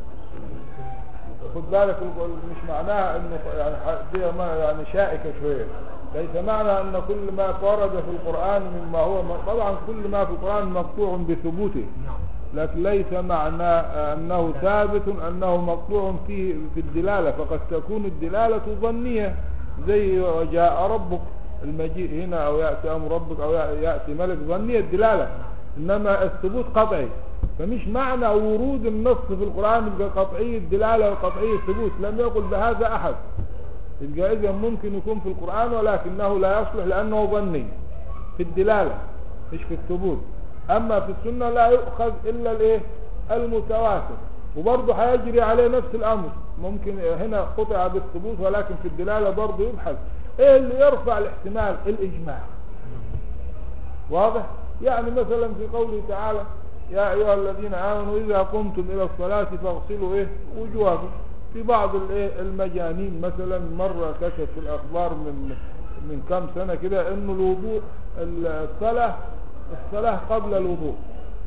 خد بالك مش معناها انه يعني دي ما يعني شائكة شوية ليس معنى ان كل ما ورد في القرآن مما هو طبعا كل ما في القرآن مقطوع بثبوته لكن ليس معنى انه ثابت انه مقطوع فيه في الدلالة فقد تكون الدلالة ظنية زي وجاء ربك المجيء هنا او يأتي امر ربك او يأتي ملك ظنية الدلالة انما الثبوت قطعي فمش معنى ورود النص في القرآن يبقى قطعي الدلالة وقطعي الثبوت لم يقل بهذا احد يبقى اذا ممكن يكون في القرآن ولكنه لا يصلح لانه ظني في الدلالة مش في الثبوت اما في السنة لا يؤخذ الا الايه المتواتر وبرضه هيجري عليه نفس الامر ممكن هنا قطع بالثبوت ولكن في الدلالة برضه يبحث ايه اللي يرفع الاحتمال الاجماع واضح يعني مثلا في قوله تعالى يا ايها الذين امنوا اذا قمتم الى الصلاة فاغسلوا ايه وجوهكم في بعض الايه المجانين مثلا مرة كشف في الاخبار من من كم سنة كده انه الوضوء الصلاة الصلاة قبل الوضوء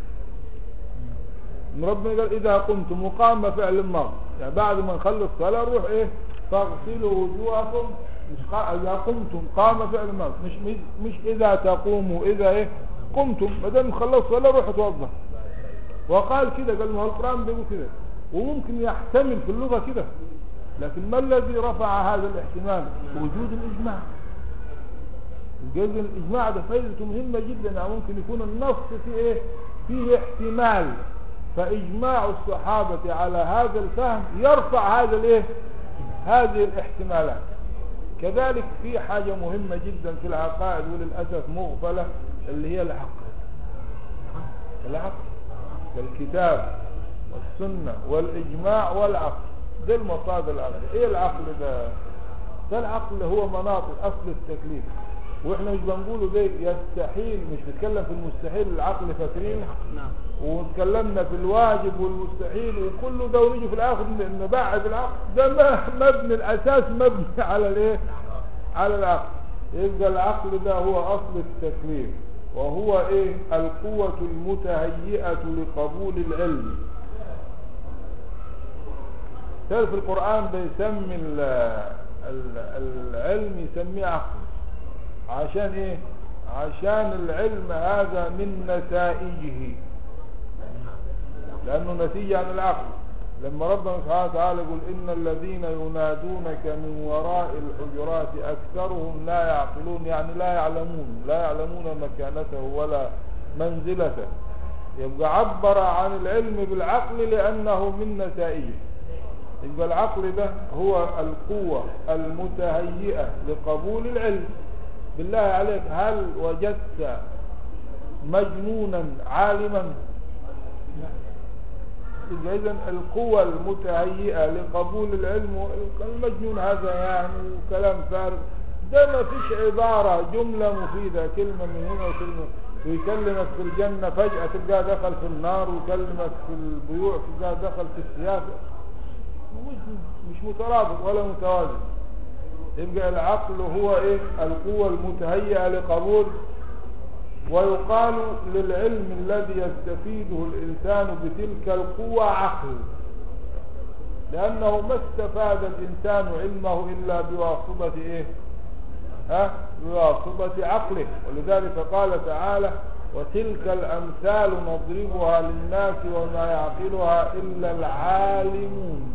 ربنا قال اذا قمتم وقام فعل الماضي يعني بعد ما نخلص الصلاة نروح ايه فاغسلوا وجوهكم مش قا... اذا قمتم قام فعل الماضي مش مش, مش اذا تقوموا اذا ايه قمتم ما دام خلصت الصلاة روح اتوضى وقال كده قال ما هو القرآن بيقول كده وممكن يحتمل في اللغة كده لكن ما الذي رفع هذا الاحتمال وجود الإجماع الجزء الإجماع ده فائدته مهمة جدا يعني ممكن يكون النص فيه إيه فيه احتمال فإجماع الصحابة على هذا الفهم يرفع هذا الإيه هذه الاحتمالات كذلك في حاجة مهمة جدا في العقائد وللأسف مغفلة اللي هي العقل العقل الكتاب والسنة والإجماع والعقل دي المصادر العقل ايه العقل ده ده العقل هو مناط اصل التكليف واحنا مش بنقوله ده يستحيل مش بنتكلم في المستحيل العقل فاكرين نعم واتكلمنا في الواجب والمستحيل وكله ده ونيجي في الاخر ن- نبعد العقل ده ما- مبني الاساس مبني على الايه على العقل يبقى العقل ده هو اصل التكليف وهو ايه القوة المتهيئة لقبول العلم تعرف القرآن بيسمي ال- ال- العلم يسميه عقل عشان ايه عشان العلم هذا من نتائجه لأنه نتيجة عن العقل لما ربنا سبحانه وتعالى يقول إن الذين ينادونك من وراء الحجرات أكثرهم لا يعقلون يعني لا يعلمون لا يعلمون مكانته ولا منزلته يبقى عبر عن العلم بالعقل لأنه من نتائجه يبقى العقل ده هو القوة المتهيئة لقبول العلم بالله عليك هل وجدت مجنونا عالما يبقى إذا القوة المتهيئة لقبول العلم المجنون هذا يعني كلام فارغ ده ما فيش عبارة جملة مفيدة كلمة من هنا وكلمة ويكلمك في الجنة فجأة تلقاه دخل في النار ويكلمك في البيوع تلقاه دخل في السياسة مش مش مترابط ولا متوازن يبقى العقل هو ايه القوة المتهيئة لقبول ويقال للعلم الذي يستفيده الإنسان بتلك القوة عقل لأنه ما استفاد الإنسان علمه إلا بواسطة إيه ها بواسطة عقله ولذلك قال تعالى وتلك الأمثال نضربها للناس وما يعقلها إلا العالمون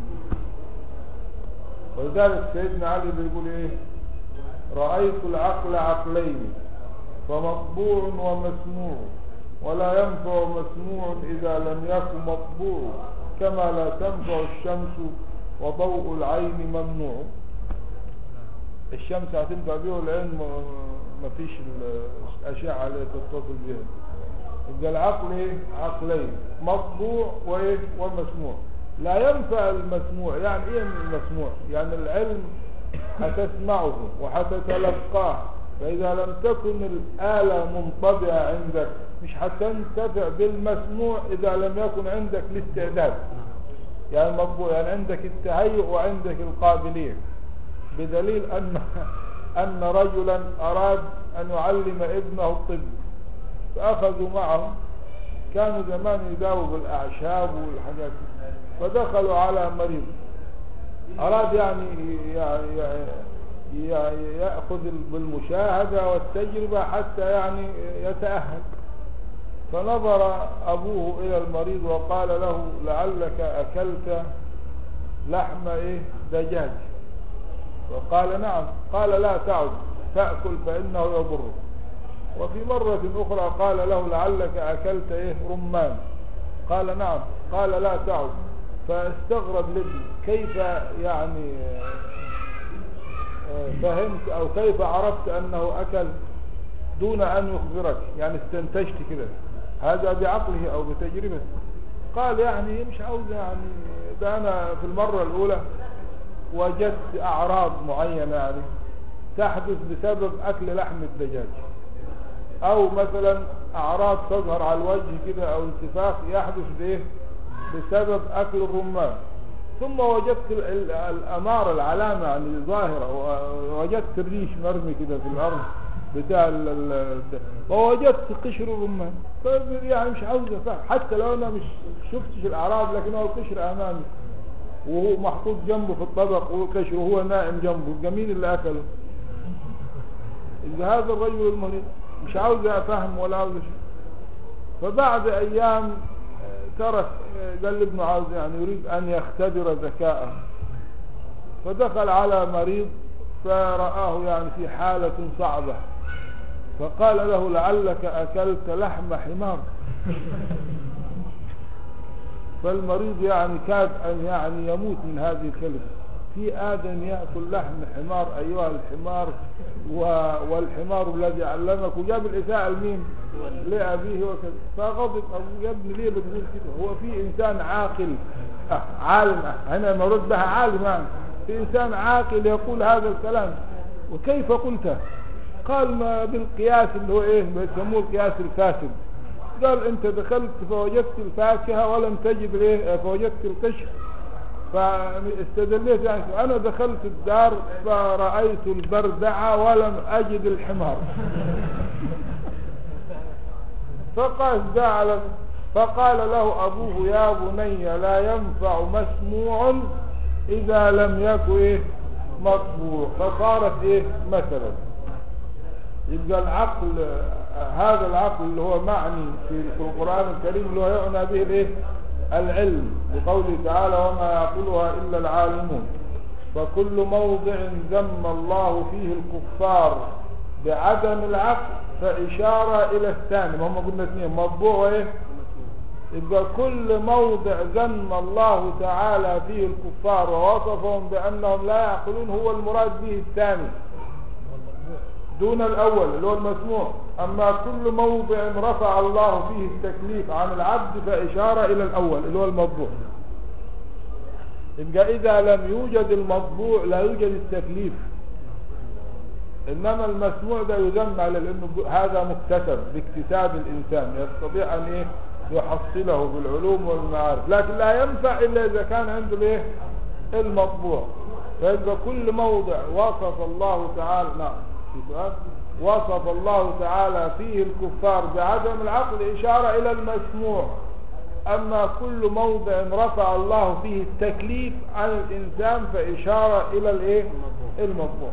ولذلك سيدنا علي بيقول إيه رأيت العقل عقلين فمطبوع ومسموع ولا ينفع مسموع إذا لم يكن مطبوع كما لا تنفع الشمس وضوء العين ممنوع الشمس هتنفع بيه والعين ما- ما فيش الأشعة اللي تتصل بها يبقى العقل ايه عقلين مطبوع وايه ومسموع لا ينفع المسموع يعني ايه من المسموع يعني العلم هتسمعه وهتتلقاه فإذا لم تكن الآلة منطبعة عندك مش هتنتفع بالمسموع إذا لم يكن عندك الاستعداد يعني مطبوع يعني عندك التهيؤ وعندك القابلية بدليل أن أن رجلا أراد أن يعلم ابنه الطب فأخذوا معه كانوا زمان يداووا بالأعشاب والحاجات دي. فدخلوا على مريض أراد يعني يعني يعني يأخذ بالمشاهدة والتجربة حتى يعني يتأهل فنظر أبوه إلى المريض وقال له لعلك أكلت لحم إيه دجاج وقال نعم قال لا تعد تأكل فإنه يضرك وفي مرة أخرى قال له لعلك أكلت إيه رمان قال نعم قال لا تعد فاستغرب لابني كيف يعني آه، فهمت أو كيف عرفت أنه أكل دون أن يخبرك يعني استنتجت كده هذا بعقله أو بتجربته قال يعني مش عاوز يعني ده أنا في المرة الأولى وجدت أعراض معينة يعني تحدث بسبب أكل لحم الدجاج أو مثلا أعراض تظهر على الوجه كده أو انتفاخ يحدث بإيه بسبب أكل الرمان ثم وجدت ال- ال- الأمارة العلامة يعني ظاهرة ووجدت الريش مرمي كده في الأرض بتاع ال- ال- ووجدت قشر الرمان ف- يعني مش عاوز أفهم حتى لو أنا مش شفتش الأعراض لكن هو القشر أمامي وهو محطوط جنبه في الطبق والقشر وهو نائم جنبه جميل اللي أكله إذا هذا الرجل المريض مش عاوز أفهم ولا عاوز أشوف فبعد أيام آه، ترك آه، قال لابنه عاوز يعني يريد أن يختبر ذكاءه فدخل على مريض فرآه يعني في حالة صعبة فقال له لعلك أكلت لحم حمار فالمريض يعني كاد أن يعني يموت من هذه الكلمة في آدم يأكل لحم حمار أيها الحمار و... والحمار الذي علمك وجاب الإساءة لمين لأبيه وكذا فغضب أبوه يا ابني ليه بتقول كده هو في إنسان عاقل آه عالم آه، هنا مرد بها عالم يعني في إنسان عاقل يقول هذا الكلام وكيف قلته قال ما بالقياس اللي هو ايه بيسموه القياس الفاسد قال انت دخلت فوجدت الفاكهة ولم تجد ايه فوجدت القشر فاستدليت يعني انا دخلت الدار فرأيت البردعة ولم اجد الحمار فقال زعل فقال له ابوه يا بني لا ينفع مسموع اذا لم يكن ايه مطبوع فصارت ايه مثلا يبقى العقل آه، هذا العقل اللي هو معني في في القرآن الكريم اللي هو يعنى به الايه العلم بقوله تعالى وما يعقلها إلا العالمون فكل موضع ذم الله فيه الكفار بعدم العقل فإشارة إلى الثاني ما هم قلنا اثنين مطبوع وإيه يبقى كل موضع ذم الله تعالى فيه الكفار ووصفهم بأنهم لا يعقلون هو المراد به الثاني دون الأول اللي هو المسموع أما كل موضع رفع الله فيه التكليف عن العبد فإشارة إلى الأول اللي هو المطبوع يبقى إذا لم يوجد المطبوع لا يوجد التكليف إنما المسموع ده يذم على لأنه هذا مكتسب باكتساب الإنسان يستطيع أن إيه يحصله بالعلوم والمعارف لكن لا ينفع إلا إذا كان عنده الإيه المطبوع فيبقى كل موضع وصف الله تعالى نعم في سؤال وصف الله تعالى فيه الكفار بعدم العقل إشارة إلى المسموع أما كل موضع رفع الله فيه التكليف عن الإنسان فإشارة إلى الإيه المطبوع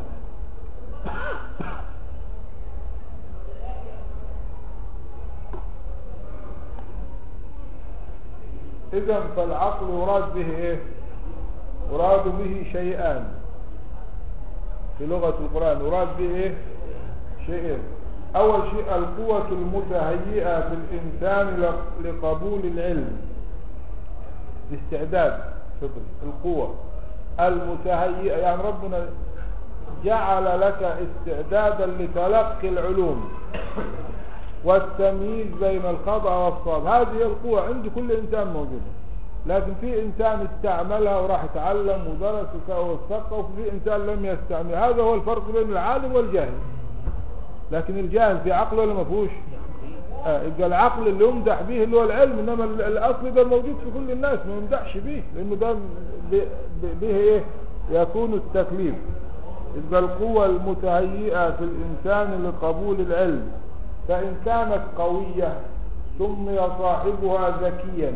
إذا فالعقل يراد به إيه يراد به شيئان في لغة القرآن يراد به إيه شيئين أول شيء القوة المتهيئة في الإنسان ل- لقبول العلم الاستعداد فطري القوة المتهيئة يعني ربنا جعل لك استعدادا لتلقي العلوم والتمييز بين الخطأ والصواب هذه هي القوة عند كل إنسان موجودة لكن في إنسان استعملها وراح يتعلم ودرس وثقف وفي إنسان لم يستعمل هذا هو الفرق بين العالم والجاهل لكن الجاهل في عقله ولا ما فيهوش آه يبقى العقل اللي يمدح به اللي هو العلم انما ال- الاصل ده موجود في كل الناس ما يمدحش به لانه ده ب- ب- به ايه يكون التكليف يبقى القوة المتهيئة في الانسان لقبول العلم فان كانت قوية سمي صاحبها ذكيا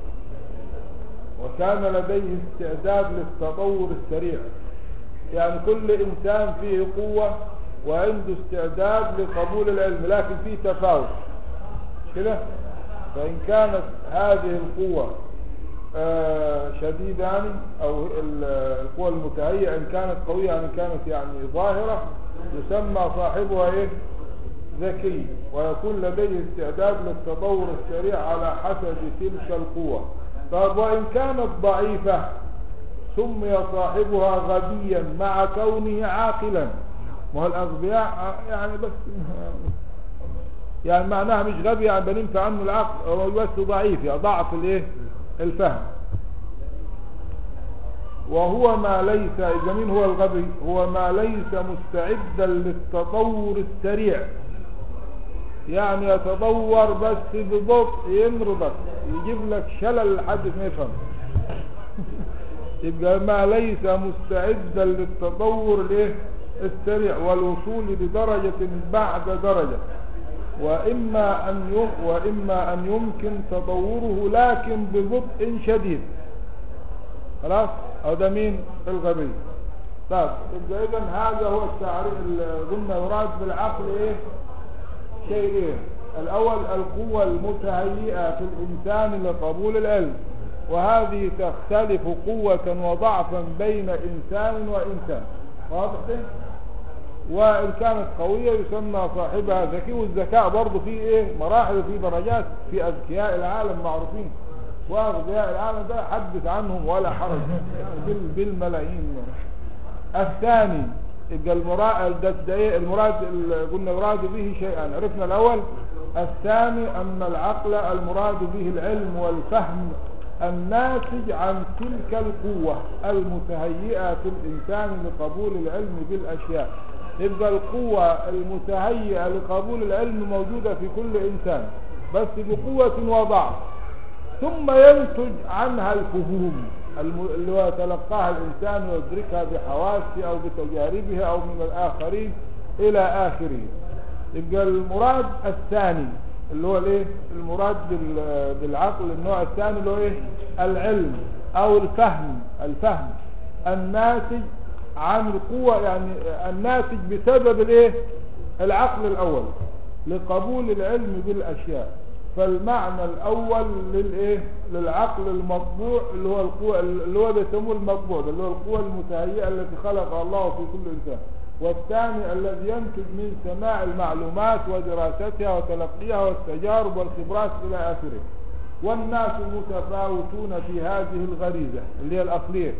وكان لديه استعداد للتطور السريع يعني كل انسان فيه قوة وعنده استعداد لقبول العلم لكن فيه تفاوت مش كده فإن كانت هذه القوة آه، شديدة يعني أو ال- القوة المتهيئة إن كانت قوية يعني كانت يعني ظاهرة يسمى صاحبها إيه ذكي ويكون لديه استعداد للتطور السريع على حسب تلك القوة طب وإن كانت ضعيفة سمي صاحبها غبيا مع كونه عاقلا ما هو الأغبياء يعني بس يعني معناها مش غبي يعني بننفع عنه العقل هو بس ضعيف يعني ضعف الايه الفهم وهو ما ليس إذا مين هو الغبي هو ما ليس مستعدا للتطور السريع يعني يتطور بس ببطء يمرضك يجيب لك شلل لحد ما يفهم يبقى ما ليس مستعدا للتطور الايه السريع والوصول لدرجة بعد درجة وإما أن ي- وإما أن يمكن تطوره لكن ببطء شديد خلاص أو ده مين الغبي طيب يبقى إذا هذا هو التعريف اللي قلنا يراد بالعقل إيه شيئين الأول القوة المتهيئة في الإنسان لقبول العلم وهذه تختلف قوة وضعفا بين إنسان وإنسان واضح ده؟ وإن كانت قوية يسمى صاحبها ذكي والذكاء برضه فيه إيه مراحل وفيه درجات في أذكياء العالم معروفين وأغبياء العالم ده حدث عنهم ولا حرج يعني بال- بالملايين الثاني يبقى المراد ده ده إيه؟ المراد ال- قلنا يراد به شيئا عرفنا الأول الثاني أن العقل المراد به العلم والفهم الناتج عن تلك القوة المتهيئة في الإنسان لقبول العلم بالأشياء يبقى القوة المتهيئة لقبول العلم موجودة في كل إنسان بس بقوة وضعف ثم ينتج عنها الفهوم الم- اللي هو يتلقاها الإنسان ويدركها بحواسه أو بتجاربه أو من الآخرين إلى آخره يبقى المراد الثاني اللي هو الايه المراد بال- بالعقل النوع الثاني اللي هو ايه العلم او الفهم الفهم الناتج عن القوة يعني الناتج بسبب الايه العقل الاول لقبول العلم بالاشياء فالمعنى الاول للايه للعقل المطبوع اللي هو القوة اللي هو بيسموه المطبوع ده اللي هو القوة المتهيئة التي خلقها الله في كل انسان والثاني الذي ينتج من سماع المعلومات ودراستها وتلقيها والتجارب والخبرات الى اخره والناس متفاوتون في هذه الغريزة اللي هي الاصلية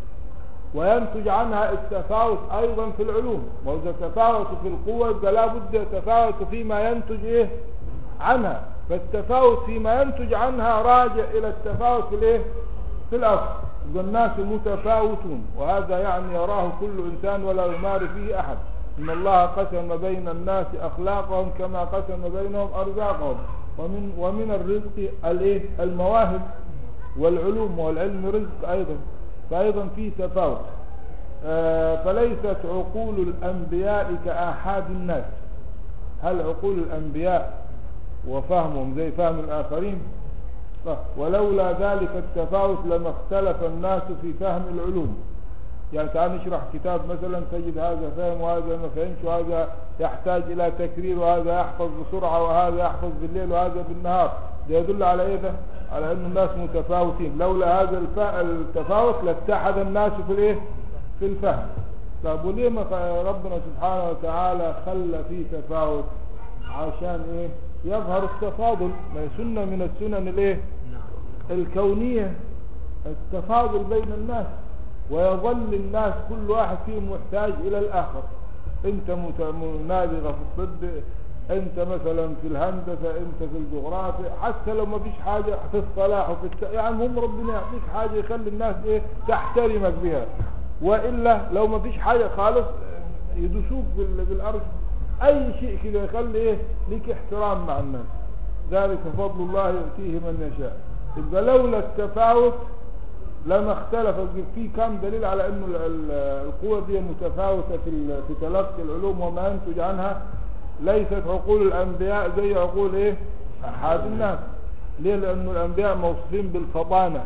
وينتج عنها التفاوت ايضا في العلوم واذا تفاوت في القوة يبقى لابد يتفاوت فيما ينتج ايه عنها فالتفاوت فيما ينتج عنها راجع الى التفاوت في الايه في الاصل يبقى الناس متفاوتون وهذا يعني يراه كل انسان ولا يماري فيه احد ان الله قسم بين الناس اخلاقهم كما قسم بينهم ارزاقهم ومن ومن الرزق الايه المواهب والعلوم والعلم رزق ايضا فايضا في تفاوت آه، فليست عقول الانبياء كاحاد الناس هل عقول الانبياء وفهمهم زي فهم الاخرين صح. ولولا ذلك التفاوت لما اختلف الناس في فهم العلوم يعني تعال نشرح كتاب مثلا تجد هذا فهم وهذا ما فهمش وهذا يحتاج الى تكرير وهذا يحفظ بسرعة وهذا يحفظ بالليل وهذا بالنهار ده يدل على ايه ده على ان الناس متفاوتين لولا هذا الف- التفاوت لاتحد الناس في الايه في الفهم طب وليه ما خ- ربنا سبحانه وتعالى خلى فيه تفاوت عشان ايه يظهر التفاضل ما هي سنة من السنن الايه الكونية التفاضل بين الناس ويظل الناس كل واحد فيهم محتاج الى الاخر انت مت- نابغة في الطب انت مثلا في الهندسة انت في الجغرافيا حتى لو ما فيش حاجة في الصلاح وفي الت... يعني هم ربنا يعطيك حاجة يخلي الناس ايه تحترمك بها والا لو ما فيش حاجة خالص اه، يدسوك بال... بالارض اي شيء كده يخلي ايه ليك احترام مع الناس ذلك فضل الله يؤتيه من يشاء يبقى لولا التفاوت لما اختلف في كم دليل على انه ال- ال- القوة دي متفاوتة في ال- في تلقي العلوم وما ينتج عنها ليست عقول الانبياء زي عقول ايه احد الناس ليه لانه الانبياء موصوفين بالفطانة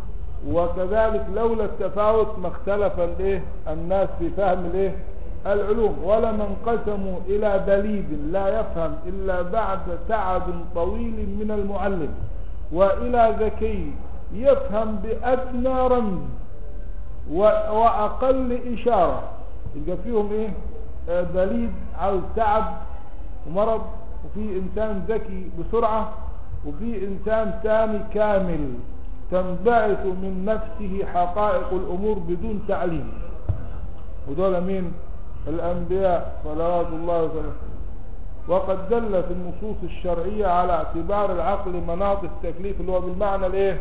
وكذلك لولا التفاوت ما اختلف الايه الناس في فهم الايه العلوم ولما انقسموا الى بليد لا يفهم الا بعد تعب طويل من المعلم والى ذكي يفهم بادنى رمز و- واقل اشاره يبقى فيهم ايه آه، بليد عاوز تعب ومرض وفي انسان ذكي بسرعه وفي انسان ثاني كامل تنبعث من نفسه حقائق الامور بدون تعليم ودول مين الانبياء صلوات الله وسلامه وقد دل في النصوص الشرعية على اعتبار العقل مناط التكليف اللي هو بالمعنى الايه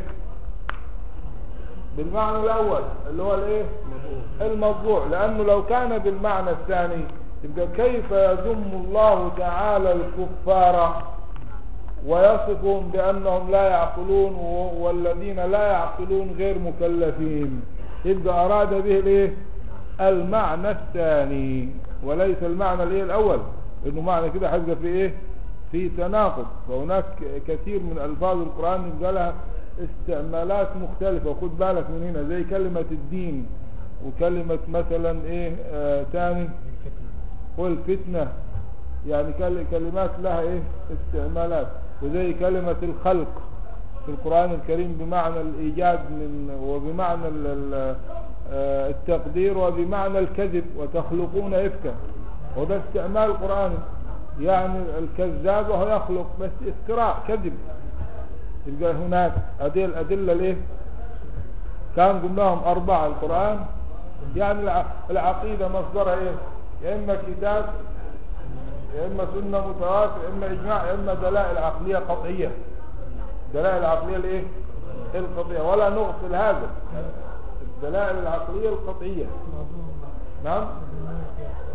بالمعنى الاول اللي هو الايه المطبوع لانه لو كان بالمعنى الثاني يبقى كيف يذم الله تعالى الكفار ويصفهم بانهم لا يعقلون و- والذين لا يعقلون غير مكلفين يبقى اراد به الايه المعنى الثاني وليس المعنى الايه الاول انه معنى كده هيبقى في ايه في تناقض فهناك كثير من الفاظ القران يبقى لها استعمالات مختلفه خد بالك من هنا زي كلمه الدين وكلمه مثلا ايه آه تاني والفتنه يعني كل- كلمات لها ايه استعمالات وزي كلمه الخلق في القرآن الكريم بمعنى الإيجاد من وبمعنى ال- ال- آه، التقدير وبمعنى الكذب وتخلقون إفكا وده استعمال قرآني يعني الكذاب وهو يخلق بس افتراء كذب يبقى هناك هذه الأدلة ليه كان قلناهم أربعة القرآن يعني الع- العقيدة مصدرها إيه يا إما كتاب يا إما سنة متواتر يا إما إجماع يا إما دلائل عقلية قطعية الدلائل العقلية الايه القطعية ولا نغفل هذا الدلائل العقلية القطعية نعم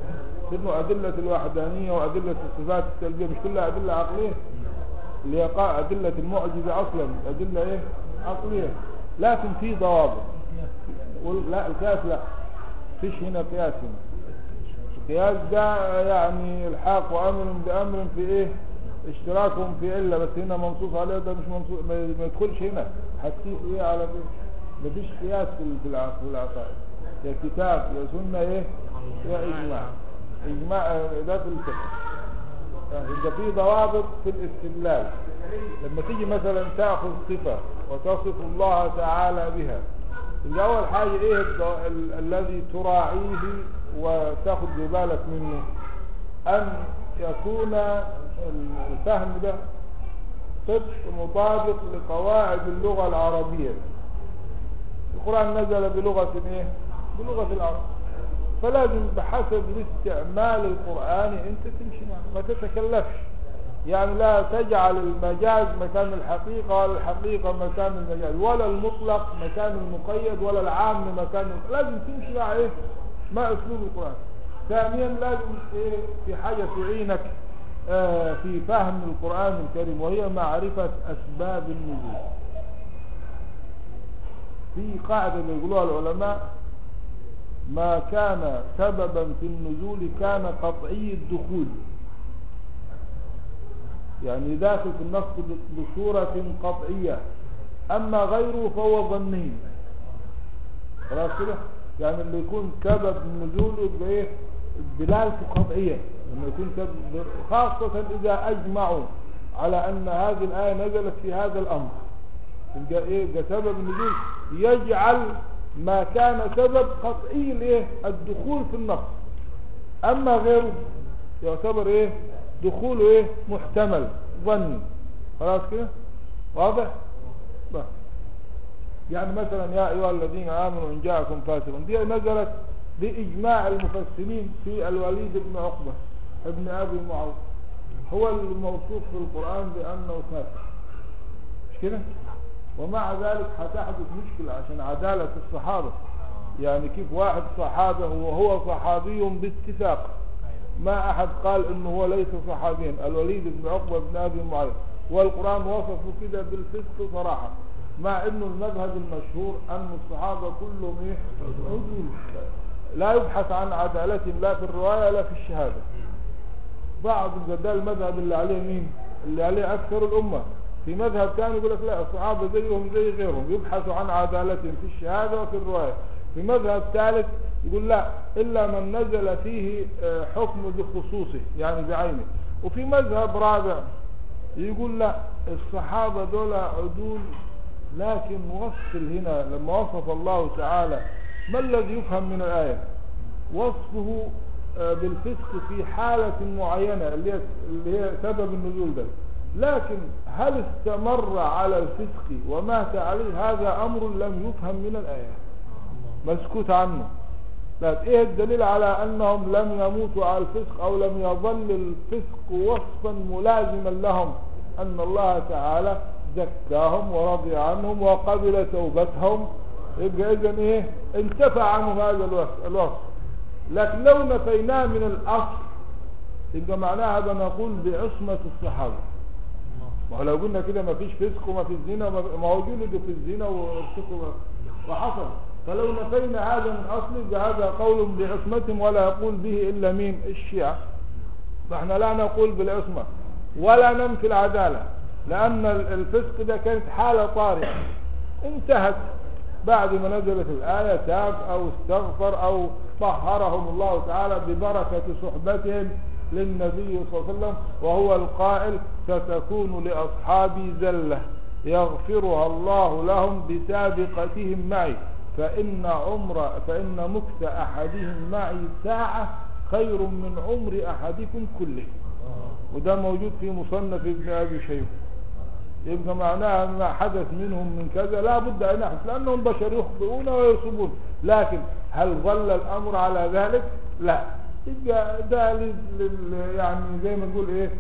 لأنه أدلة الوحدانية وأدلة الصفات السلبية مش كلها أدلة عقلية اللي هي قا- أدلة المعجزة أصلا أدلة إيه عقلية لكن في ضوابط وال- لا القياس لا فيش هنا قياس هنا القياس ده يعني الحاق وامر بامر في ايه اشتراكهم في علة بس هنا منصوص عليه ده مش منصوص ما ما يدخلش هنا هتقيس ايه على ده مفيش قياس في ال- في الع- في العقائد يا كتاب يا سنة ايه يا اجماع اجماع آه، ده في الفقه يعني يبقى في ضوابط في الاستدلال لما تيجي مثلا تاخذ صفه وتصف الله تعالى بها يبقى اول حاجه ايه الض- ال- الذي تراعيه وتاخذ ببالك منه ان يكون ال- الفهم ده صدق مطابق لقواعد اللغه العربيه القران نزل بلغه ايه بلغه العرب فلازم بحسب الاستعمال القرآني انت تمشي معه ما تتكلفش يعني لا تجعل المجاز مكان الحقيقة ولا الحقيقة مكان المجاز ولا المطلق مكان المقيد ولا العام مكان لازم تمشي مع ايه مع اسلوب القرآن ثانيا لازم ايه في حاجة تعينك آه في فهم القرآن الكريم وهي معرفة اسباب النزول في قاعدة يقولوها العلماء ما كان سببا في النزول كان قطعي الدخول يعني داخل في النص بصورة قطعية أما غيره فهو ظني خلاص كده يعني اللي يكون سبب النزول يبقى ايه دلالته قطعية لما يكون سبب خاصة إذا أجمعوا على أن هذه الآية نزلت في هذا الأمر يبقى ايه يبقى سبب النزول يجعل ما كان سبب قطعي الايه الدخول في النص اما غيره يعتبر ايه دخوله ايه محتمل ظني خلاص كده واضح بس يعني مثلا يا ايها الذين امنوا ان جاءكم فاسق دي نزلت باجماع المفسرين في الوليد بن عقبه ابن ابي معاويه هو الموصوف في القران بانه فاسق مش كده ومع ذلك هتحدث مشكلة عشان عدالة الصحابة يعني كيف واحد صحابة وهو صحابي باتفاق ما أحد قال إنه هو ليس صحابيا الوليد بن عقبة بن أبي معاوية والقرآن وصفه كده بالفسق صراحة مع إنه المذهب المشهور أن الصحابة كلهم إيه عدول لا يبحث عن عدالتهم لا في الرواية لا في الشهادة بعض ده المذهب اللي عليه مين اللي عليه أكثر الأمة في مذهب ثاني يقول لك لا الصحابة زيهم زي غيرهم يبحثوا عن عدالتهم في الشهادة وفي الرواية في مذهب ثالث يقول لا إلا من نزل فيه آه، حكم بخصوصه يعني بعينه وفي مذهب رابع يقول لا الصحابة دول عدول لكن وصف هنا لما وصف الله تعالى ما الذي يفهم من الآية وصفه آه، بالفسق في حالة معينة اللي هي, اللي هي سبب النزول ده لكن هل استمر على الفسق ومات عليه هذا أمر لم يفهم من الآية مسكوت عنه لا ايه الدليل على انهم لم يموتوا على الفسق او لم يظل الفسق وصفا ملازما لهم ان الله تعالى زكاهم ورضي عنهم وقبل توبتهم يبقى اذا ايه انتفع عنهم هذا الوصف, الوصف لكن لو نفيناه من الاصل يبقى معناها بنقول بعصمة الصحابة ما هو لو قلنا كده ما فيش فسق وما فيش زنا وما- ما هو جلدوا في الزنا وارتكبوا وحصل فلو نفينا هذا من اصله هذا قول بعصمتهم ولا يقول به الا مين الشيعة فاحنا لا نقول بالعصمة ولا ننفي العدالة لان ال- الفسق ده كانت حالة طارئة انتهت بعد ما نزلت الآية تاب او استغفر او طهرهم الله تعالى ببركة صحبتهم للنبي صلى الله عليه وسلم وهو القائل ستكون لأصحابي زلة يغفرها الله لهم بسابقتهم معي فإن عمر فإن مكث أحدهم معي ساعة خير من عمر أحدكم كله وده موجود في مصنف ابن أبي شيبة يبقى معناها ما حدث منهم من كذا لا بد أن يحدث لأنهم بشر يخطئون ويصيبون لكن هل ظل الأمر على ذلك لا يبقى ده لل- لل- يعني زي ما نقول إيه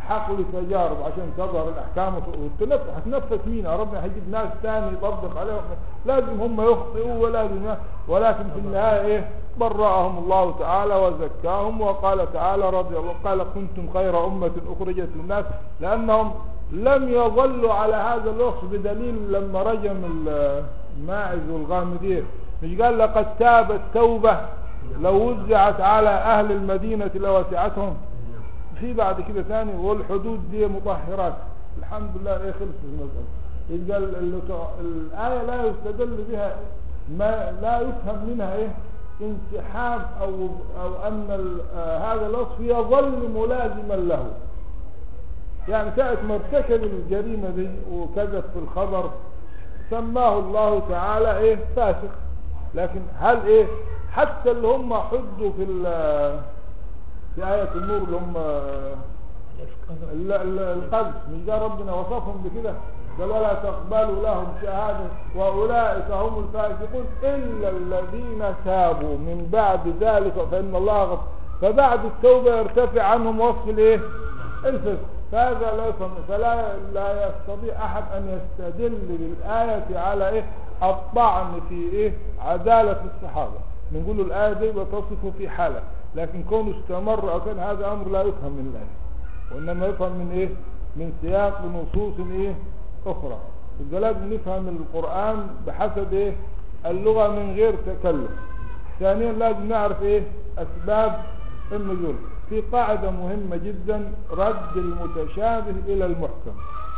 حقل تجارب عشان تظهر الاحكام وتنفذ هتنفذ مين يا ربنا هيجيب ناس تاني يطبق عليهم لازم هم يخطئوا ولازم ولكن في النهايه ايه برأهم الله تعالى وزكاهم وقال تعالى رضي الله قال كنتم خير امه اخرجت للناس لانهم لم يظلوا على هذا الوصف بدليل لما رجم الماعز والغامدين مش قال لقد تابت توبه لو وزعت على اهل المدينه لوسعتهم في بعد كده ثاني والحدود دي مطهرات الحمد لله ايه خلص المسألة يبقى ال- ال- الآية لا يستدل بها ما لا يفهم منها ايه انسحاب او او ان ال- آه هذا الوصف يظل ملازما له يعني ساعة ما ارتكب الجريمة دي وكذب في الخبر سماه الله تعالى ايه فاسق لكن هل ايه حتى اللي هم حدوا في ال- في آية النور اللي هم ال- ال- القذف مش ده ربنا وصفهم بكده قال ولا تقبلوا لهم شهادة وأولئك هم الفاسقون إلا الذين تابوا من بعد ذلك فإن الله غفور فبعد التوبة يرتفع عنهم وصف الايه الفسق فهذا لا يفهم فلا لا يستطيع أحد أن يستدل بالآية على إيه الطعن في إيه عدالة الصحابة نقول له الآية دي بتصف في حالة لكن كونه استمر أو كان هذا أمر لا يفهم من الآية وإنما يفهم من إيه من سياق نصوص إيه أخرى يبقى لازم نفهم القرآن بحسب إيه اللغة من غير تكلف ثانيا لازم نعرف إيه أسباب النزول في قاعدة مهمة جدا رد المتشابه إلى المحكم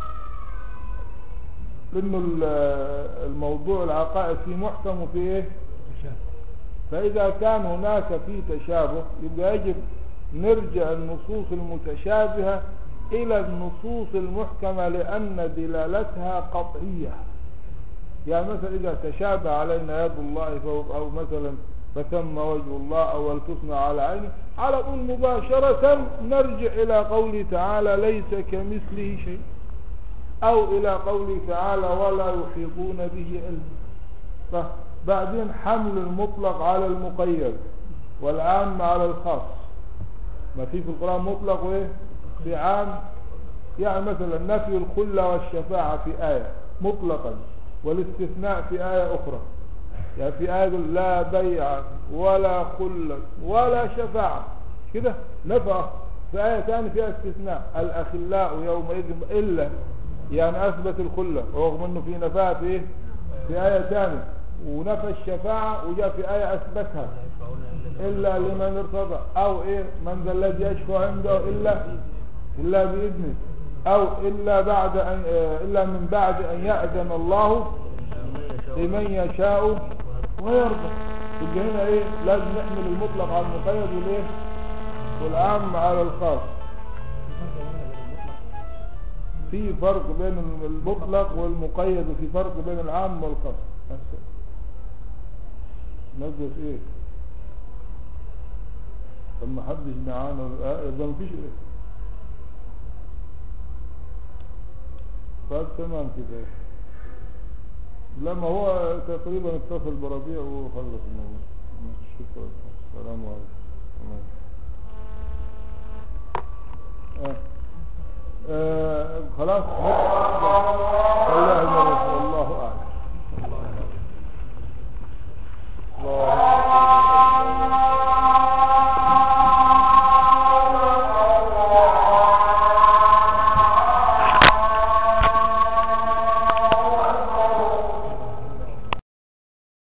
لأنه ال- الموضوع العقائد فيه محكم وفيه إيه فإذا كان هناك في تشابه يبقى يجب نرجع النصوص المتشابهة إلى النصوص المحكمة لأن دلالتها قطعية يعني مثلا إذا تشابه علينا يد الله فوق أو مثلا فثم وجه الله أو التصنع على عينه على طول مباشرة نرجع إلى قوله تعالى ليس كمثله شيء أو إلى قوله تعالى ولا يحيطون به علما بعدين حمل المطلق على المقيد والعام على الخاص ما في في القرآن مطلق وايه في عام يعني مثلا نفي الخلة والشفاعة في آية مطلقا والاستثناء في آية أخرى يعني في آية يقول لا بيع ولا خلة ولا شفاعة كده نفى في آية ثانية فيها استثناء الأخلاء يومئذ إلا يعني أثبت الخلة رغم أنه في نفاة في إيه؟ في آية ثانية ونفى الشفاعة وجاء في آية أثبتها إلا لمن ارتضى أو إيه من ذا الذي يشفع عنده إلا إلا بإذنه أو إلا بعد أن آه، إلا من بعد أن يأذن الله لمن يشاء ويرضى يبقى هنا إيه لازم نحمل المطلق على المقيد والإيه والعام على الخاص في فرق بين المطلق والمقيد وفي فرق بين العام والخاص نقص ايه طب ما حدش معانا آه، يبقى مفيش ايه طب تمام كده لما هو تقريبا اتصل بربيع وخلص الموضوع شكرا السلام عليكم تمام. آه. آه خلاص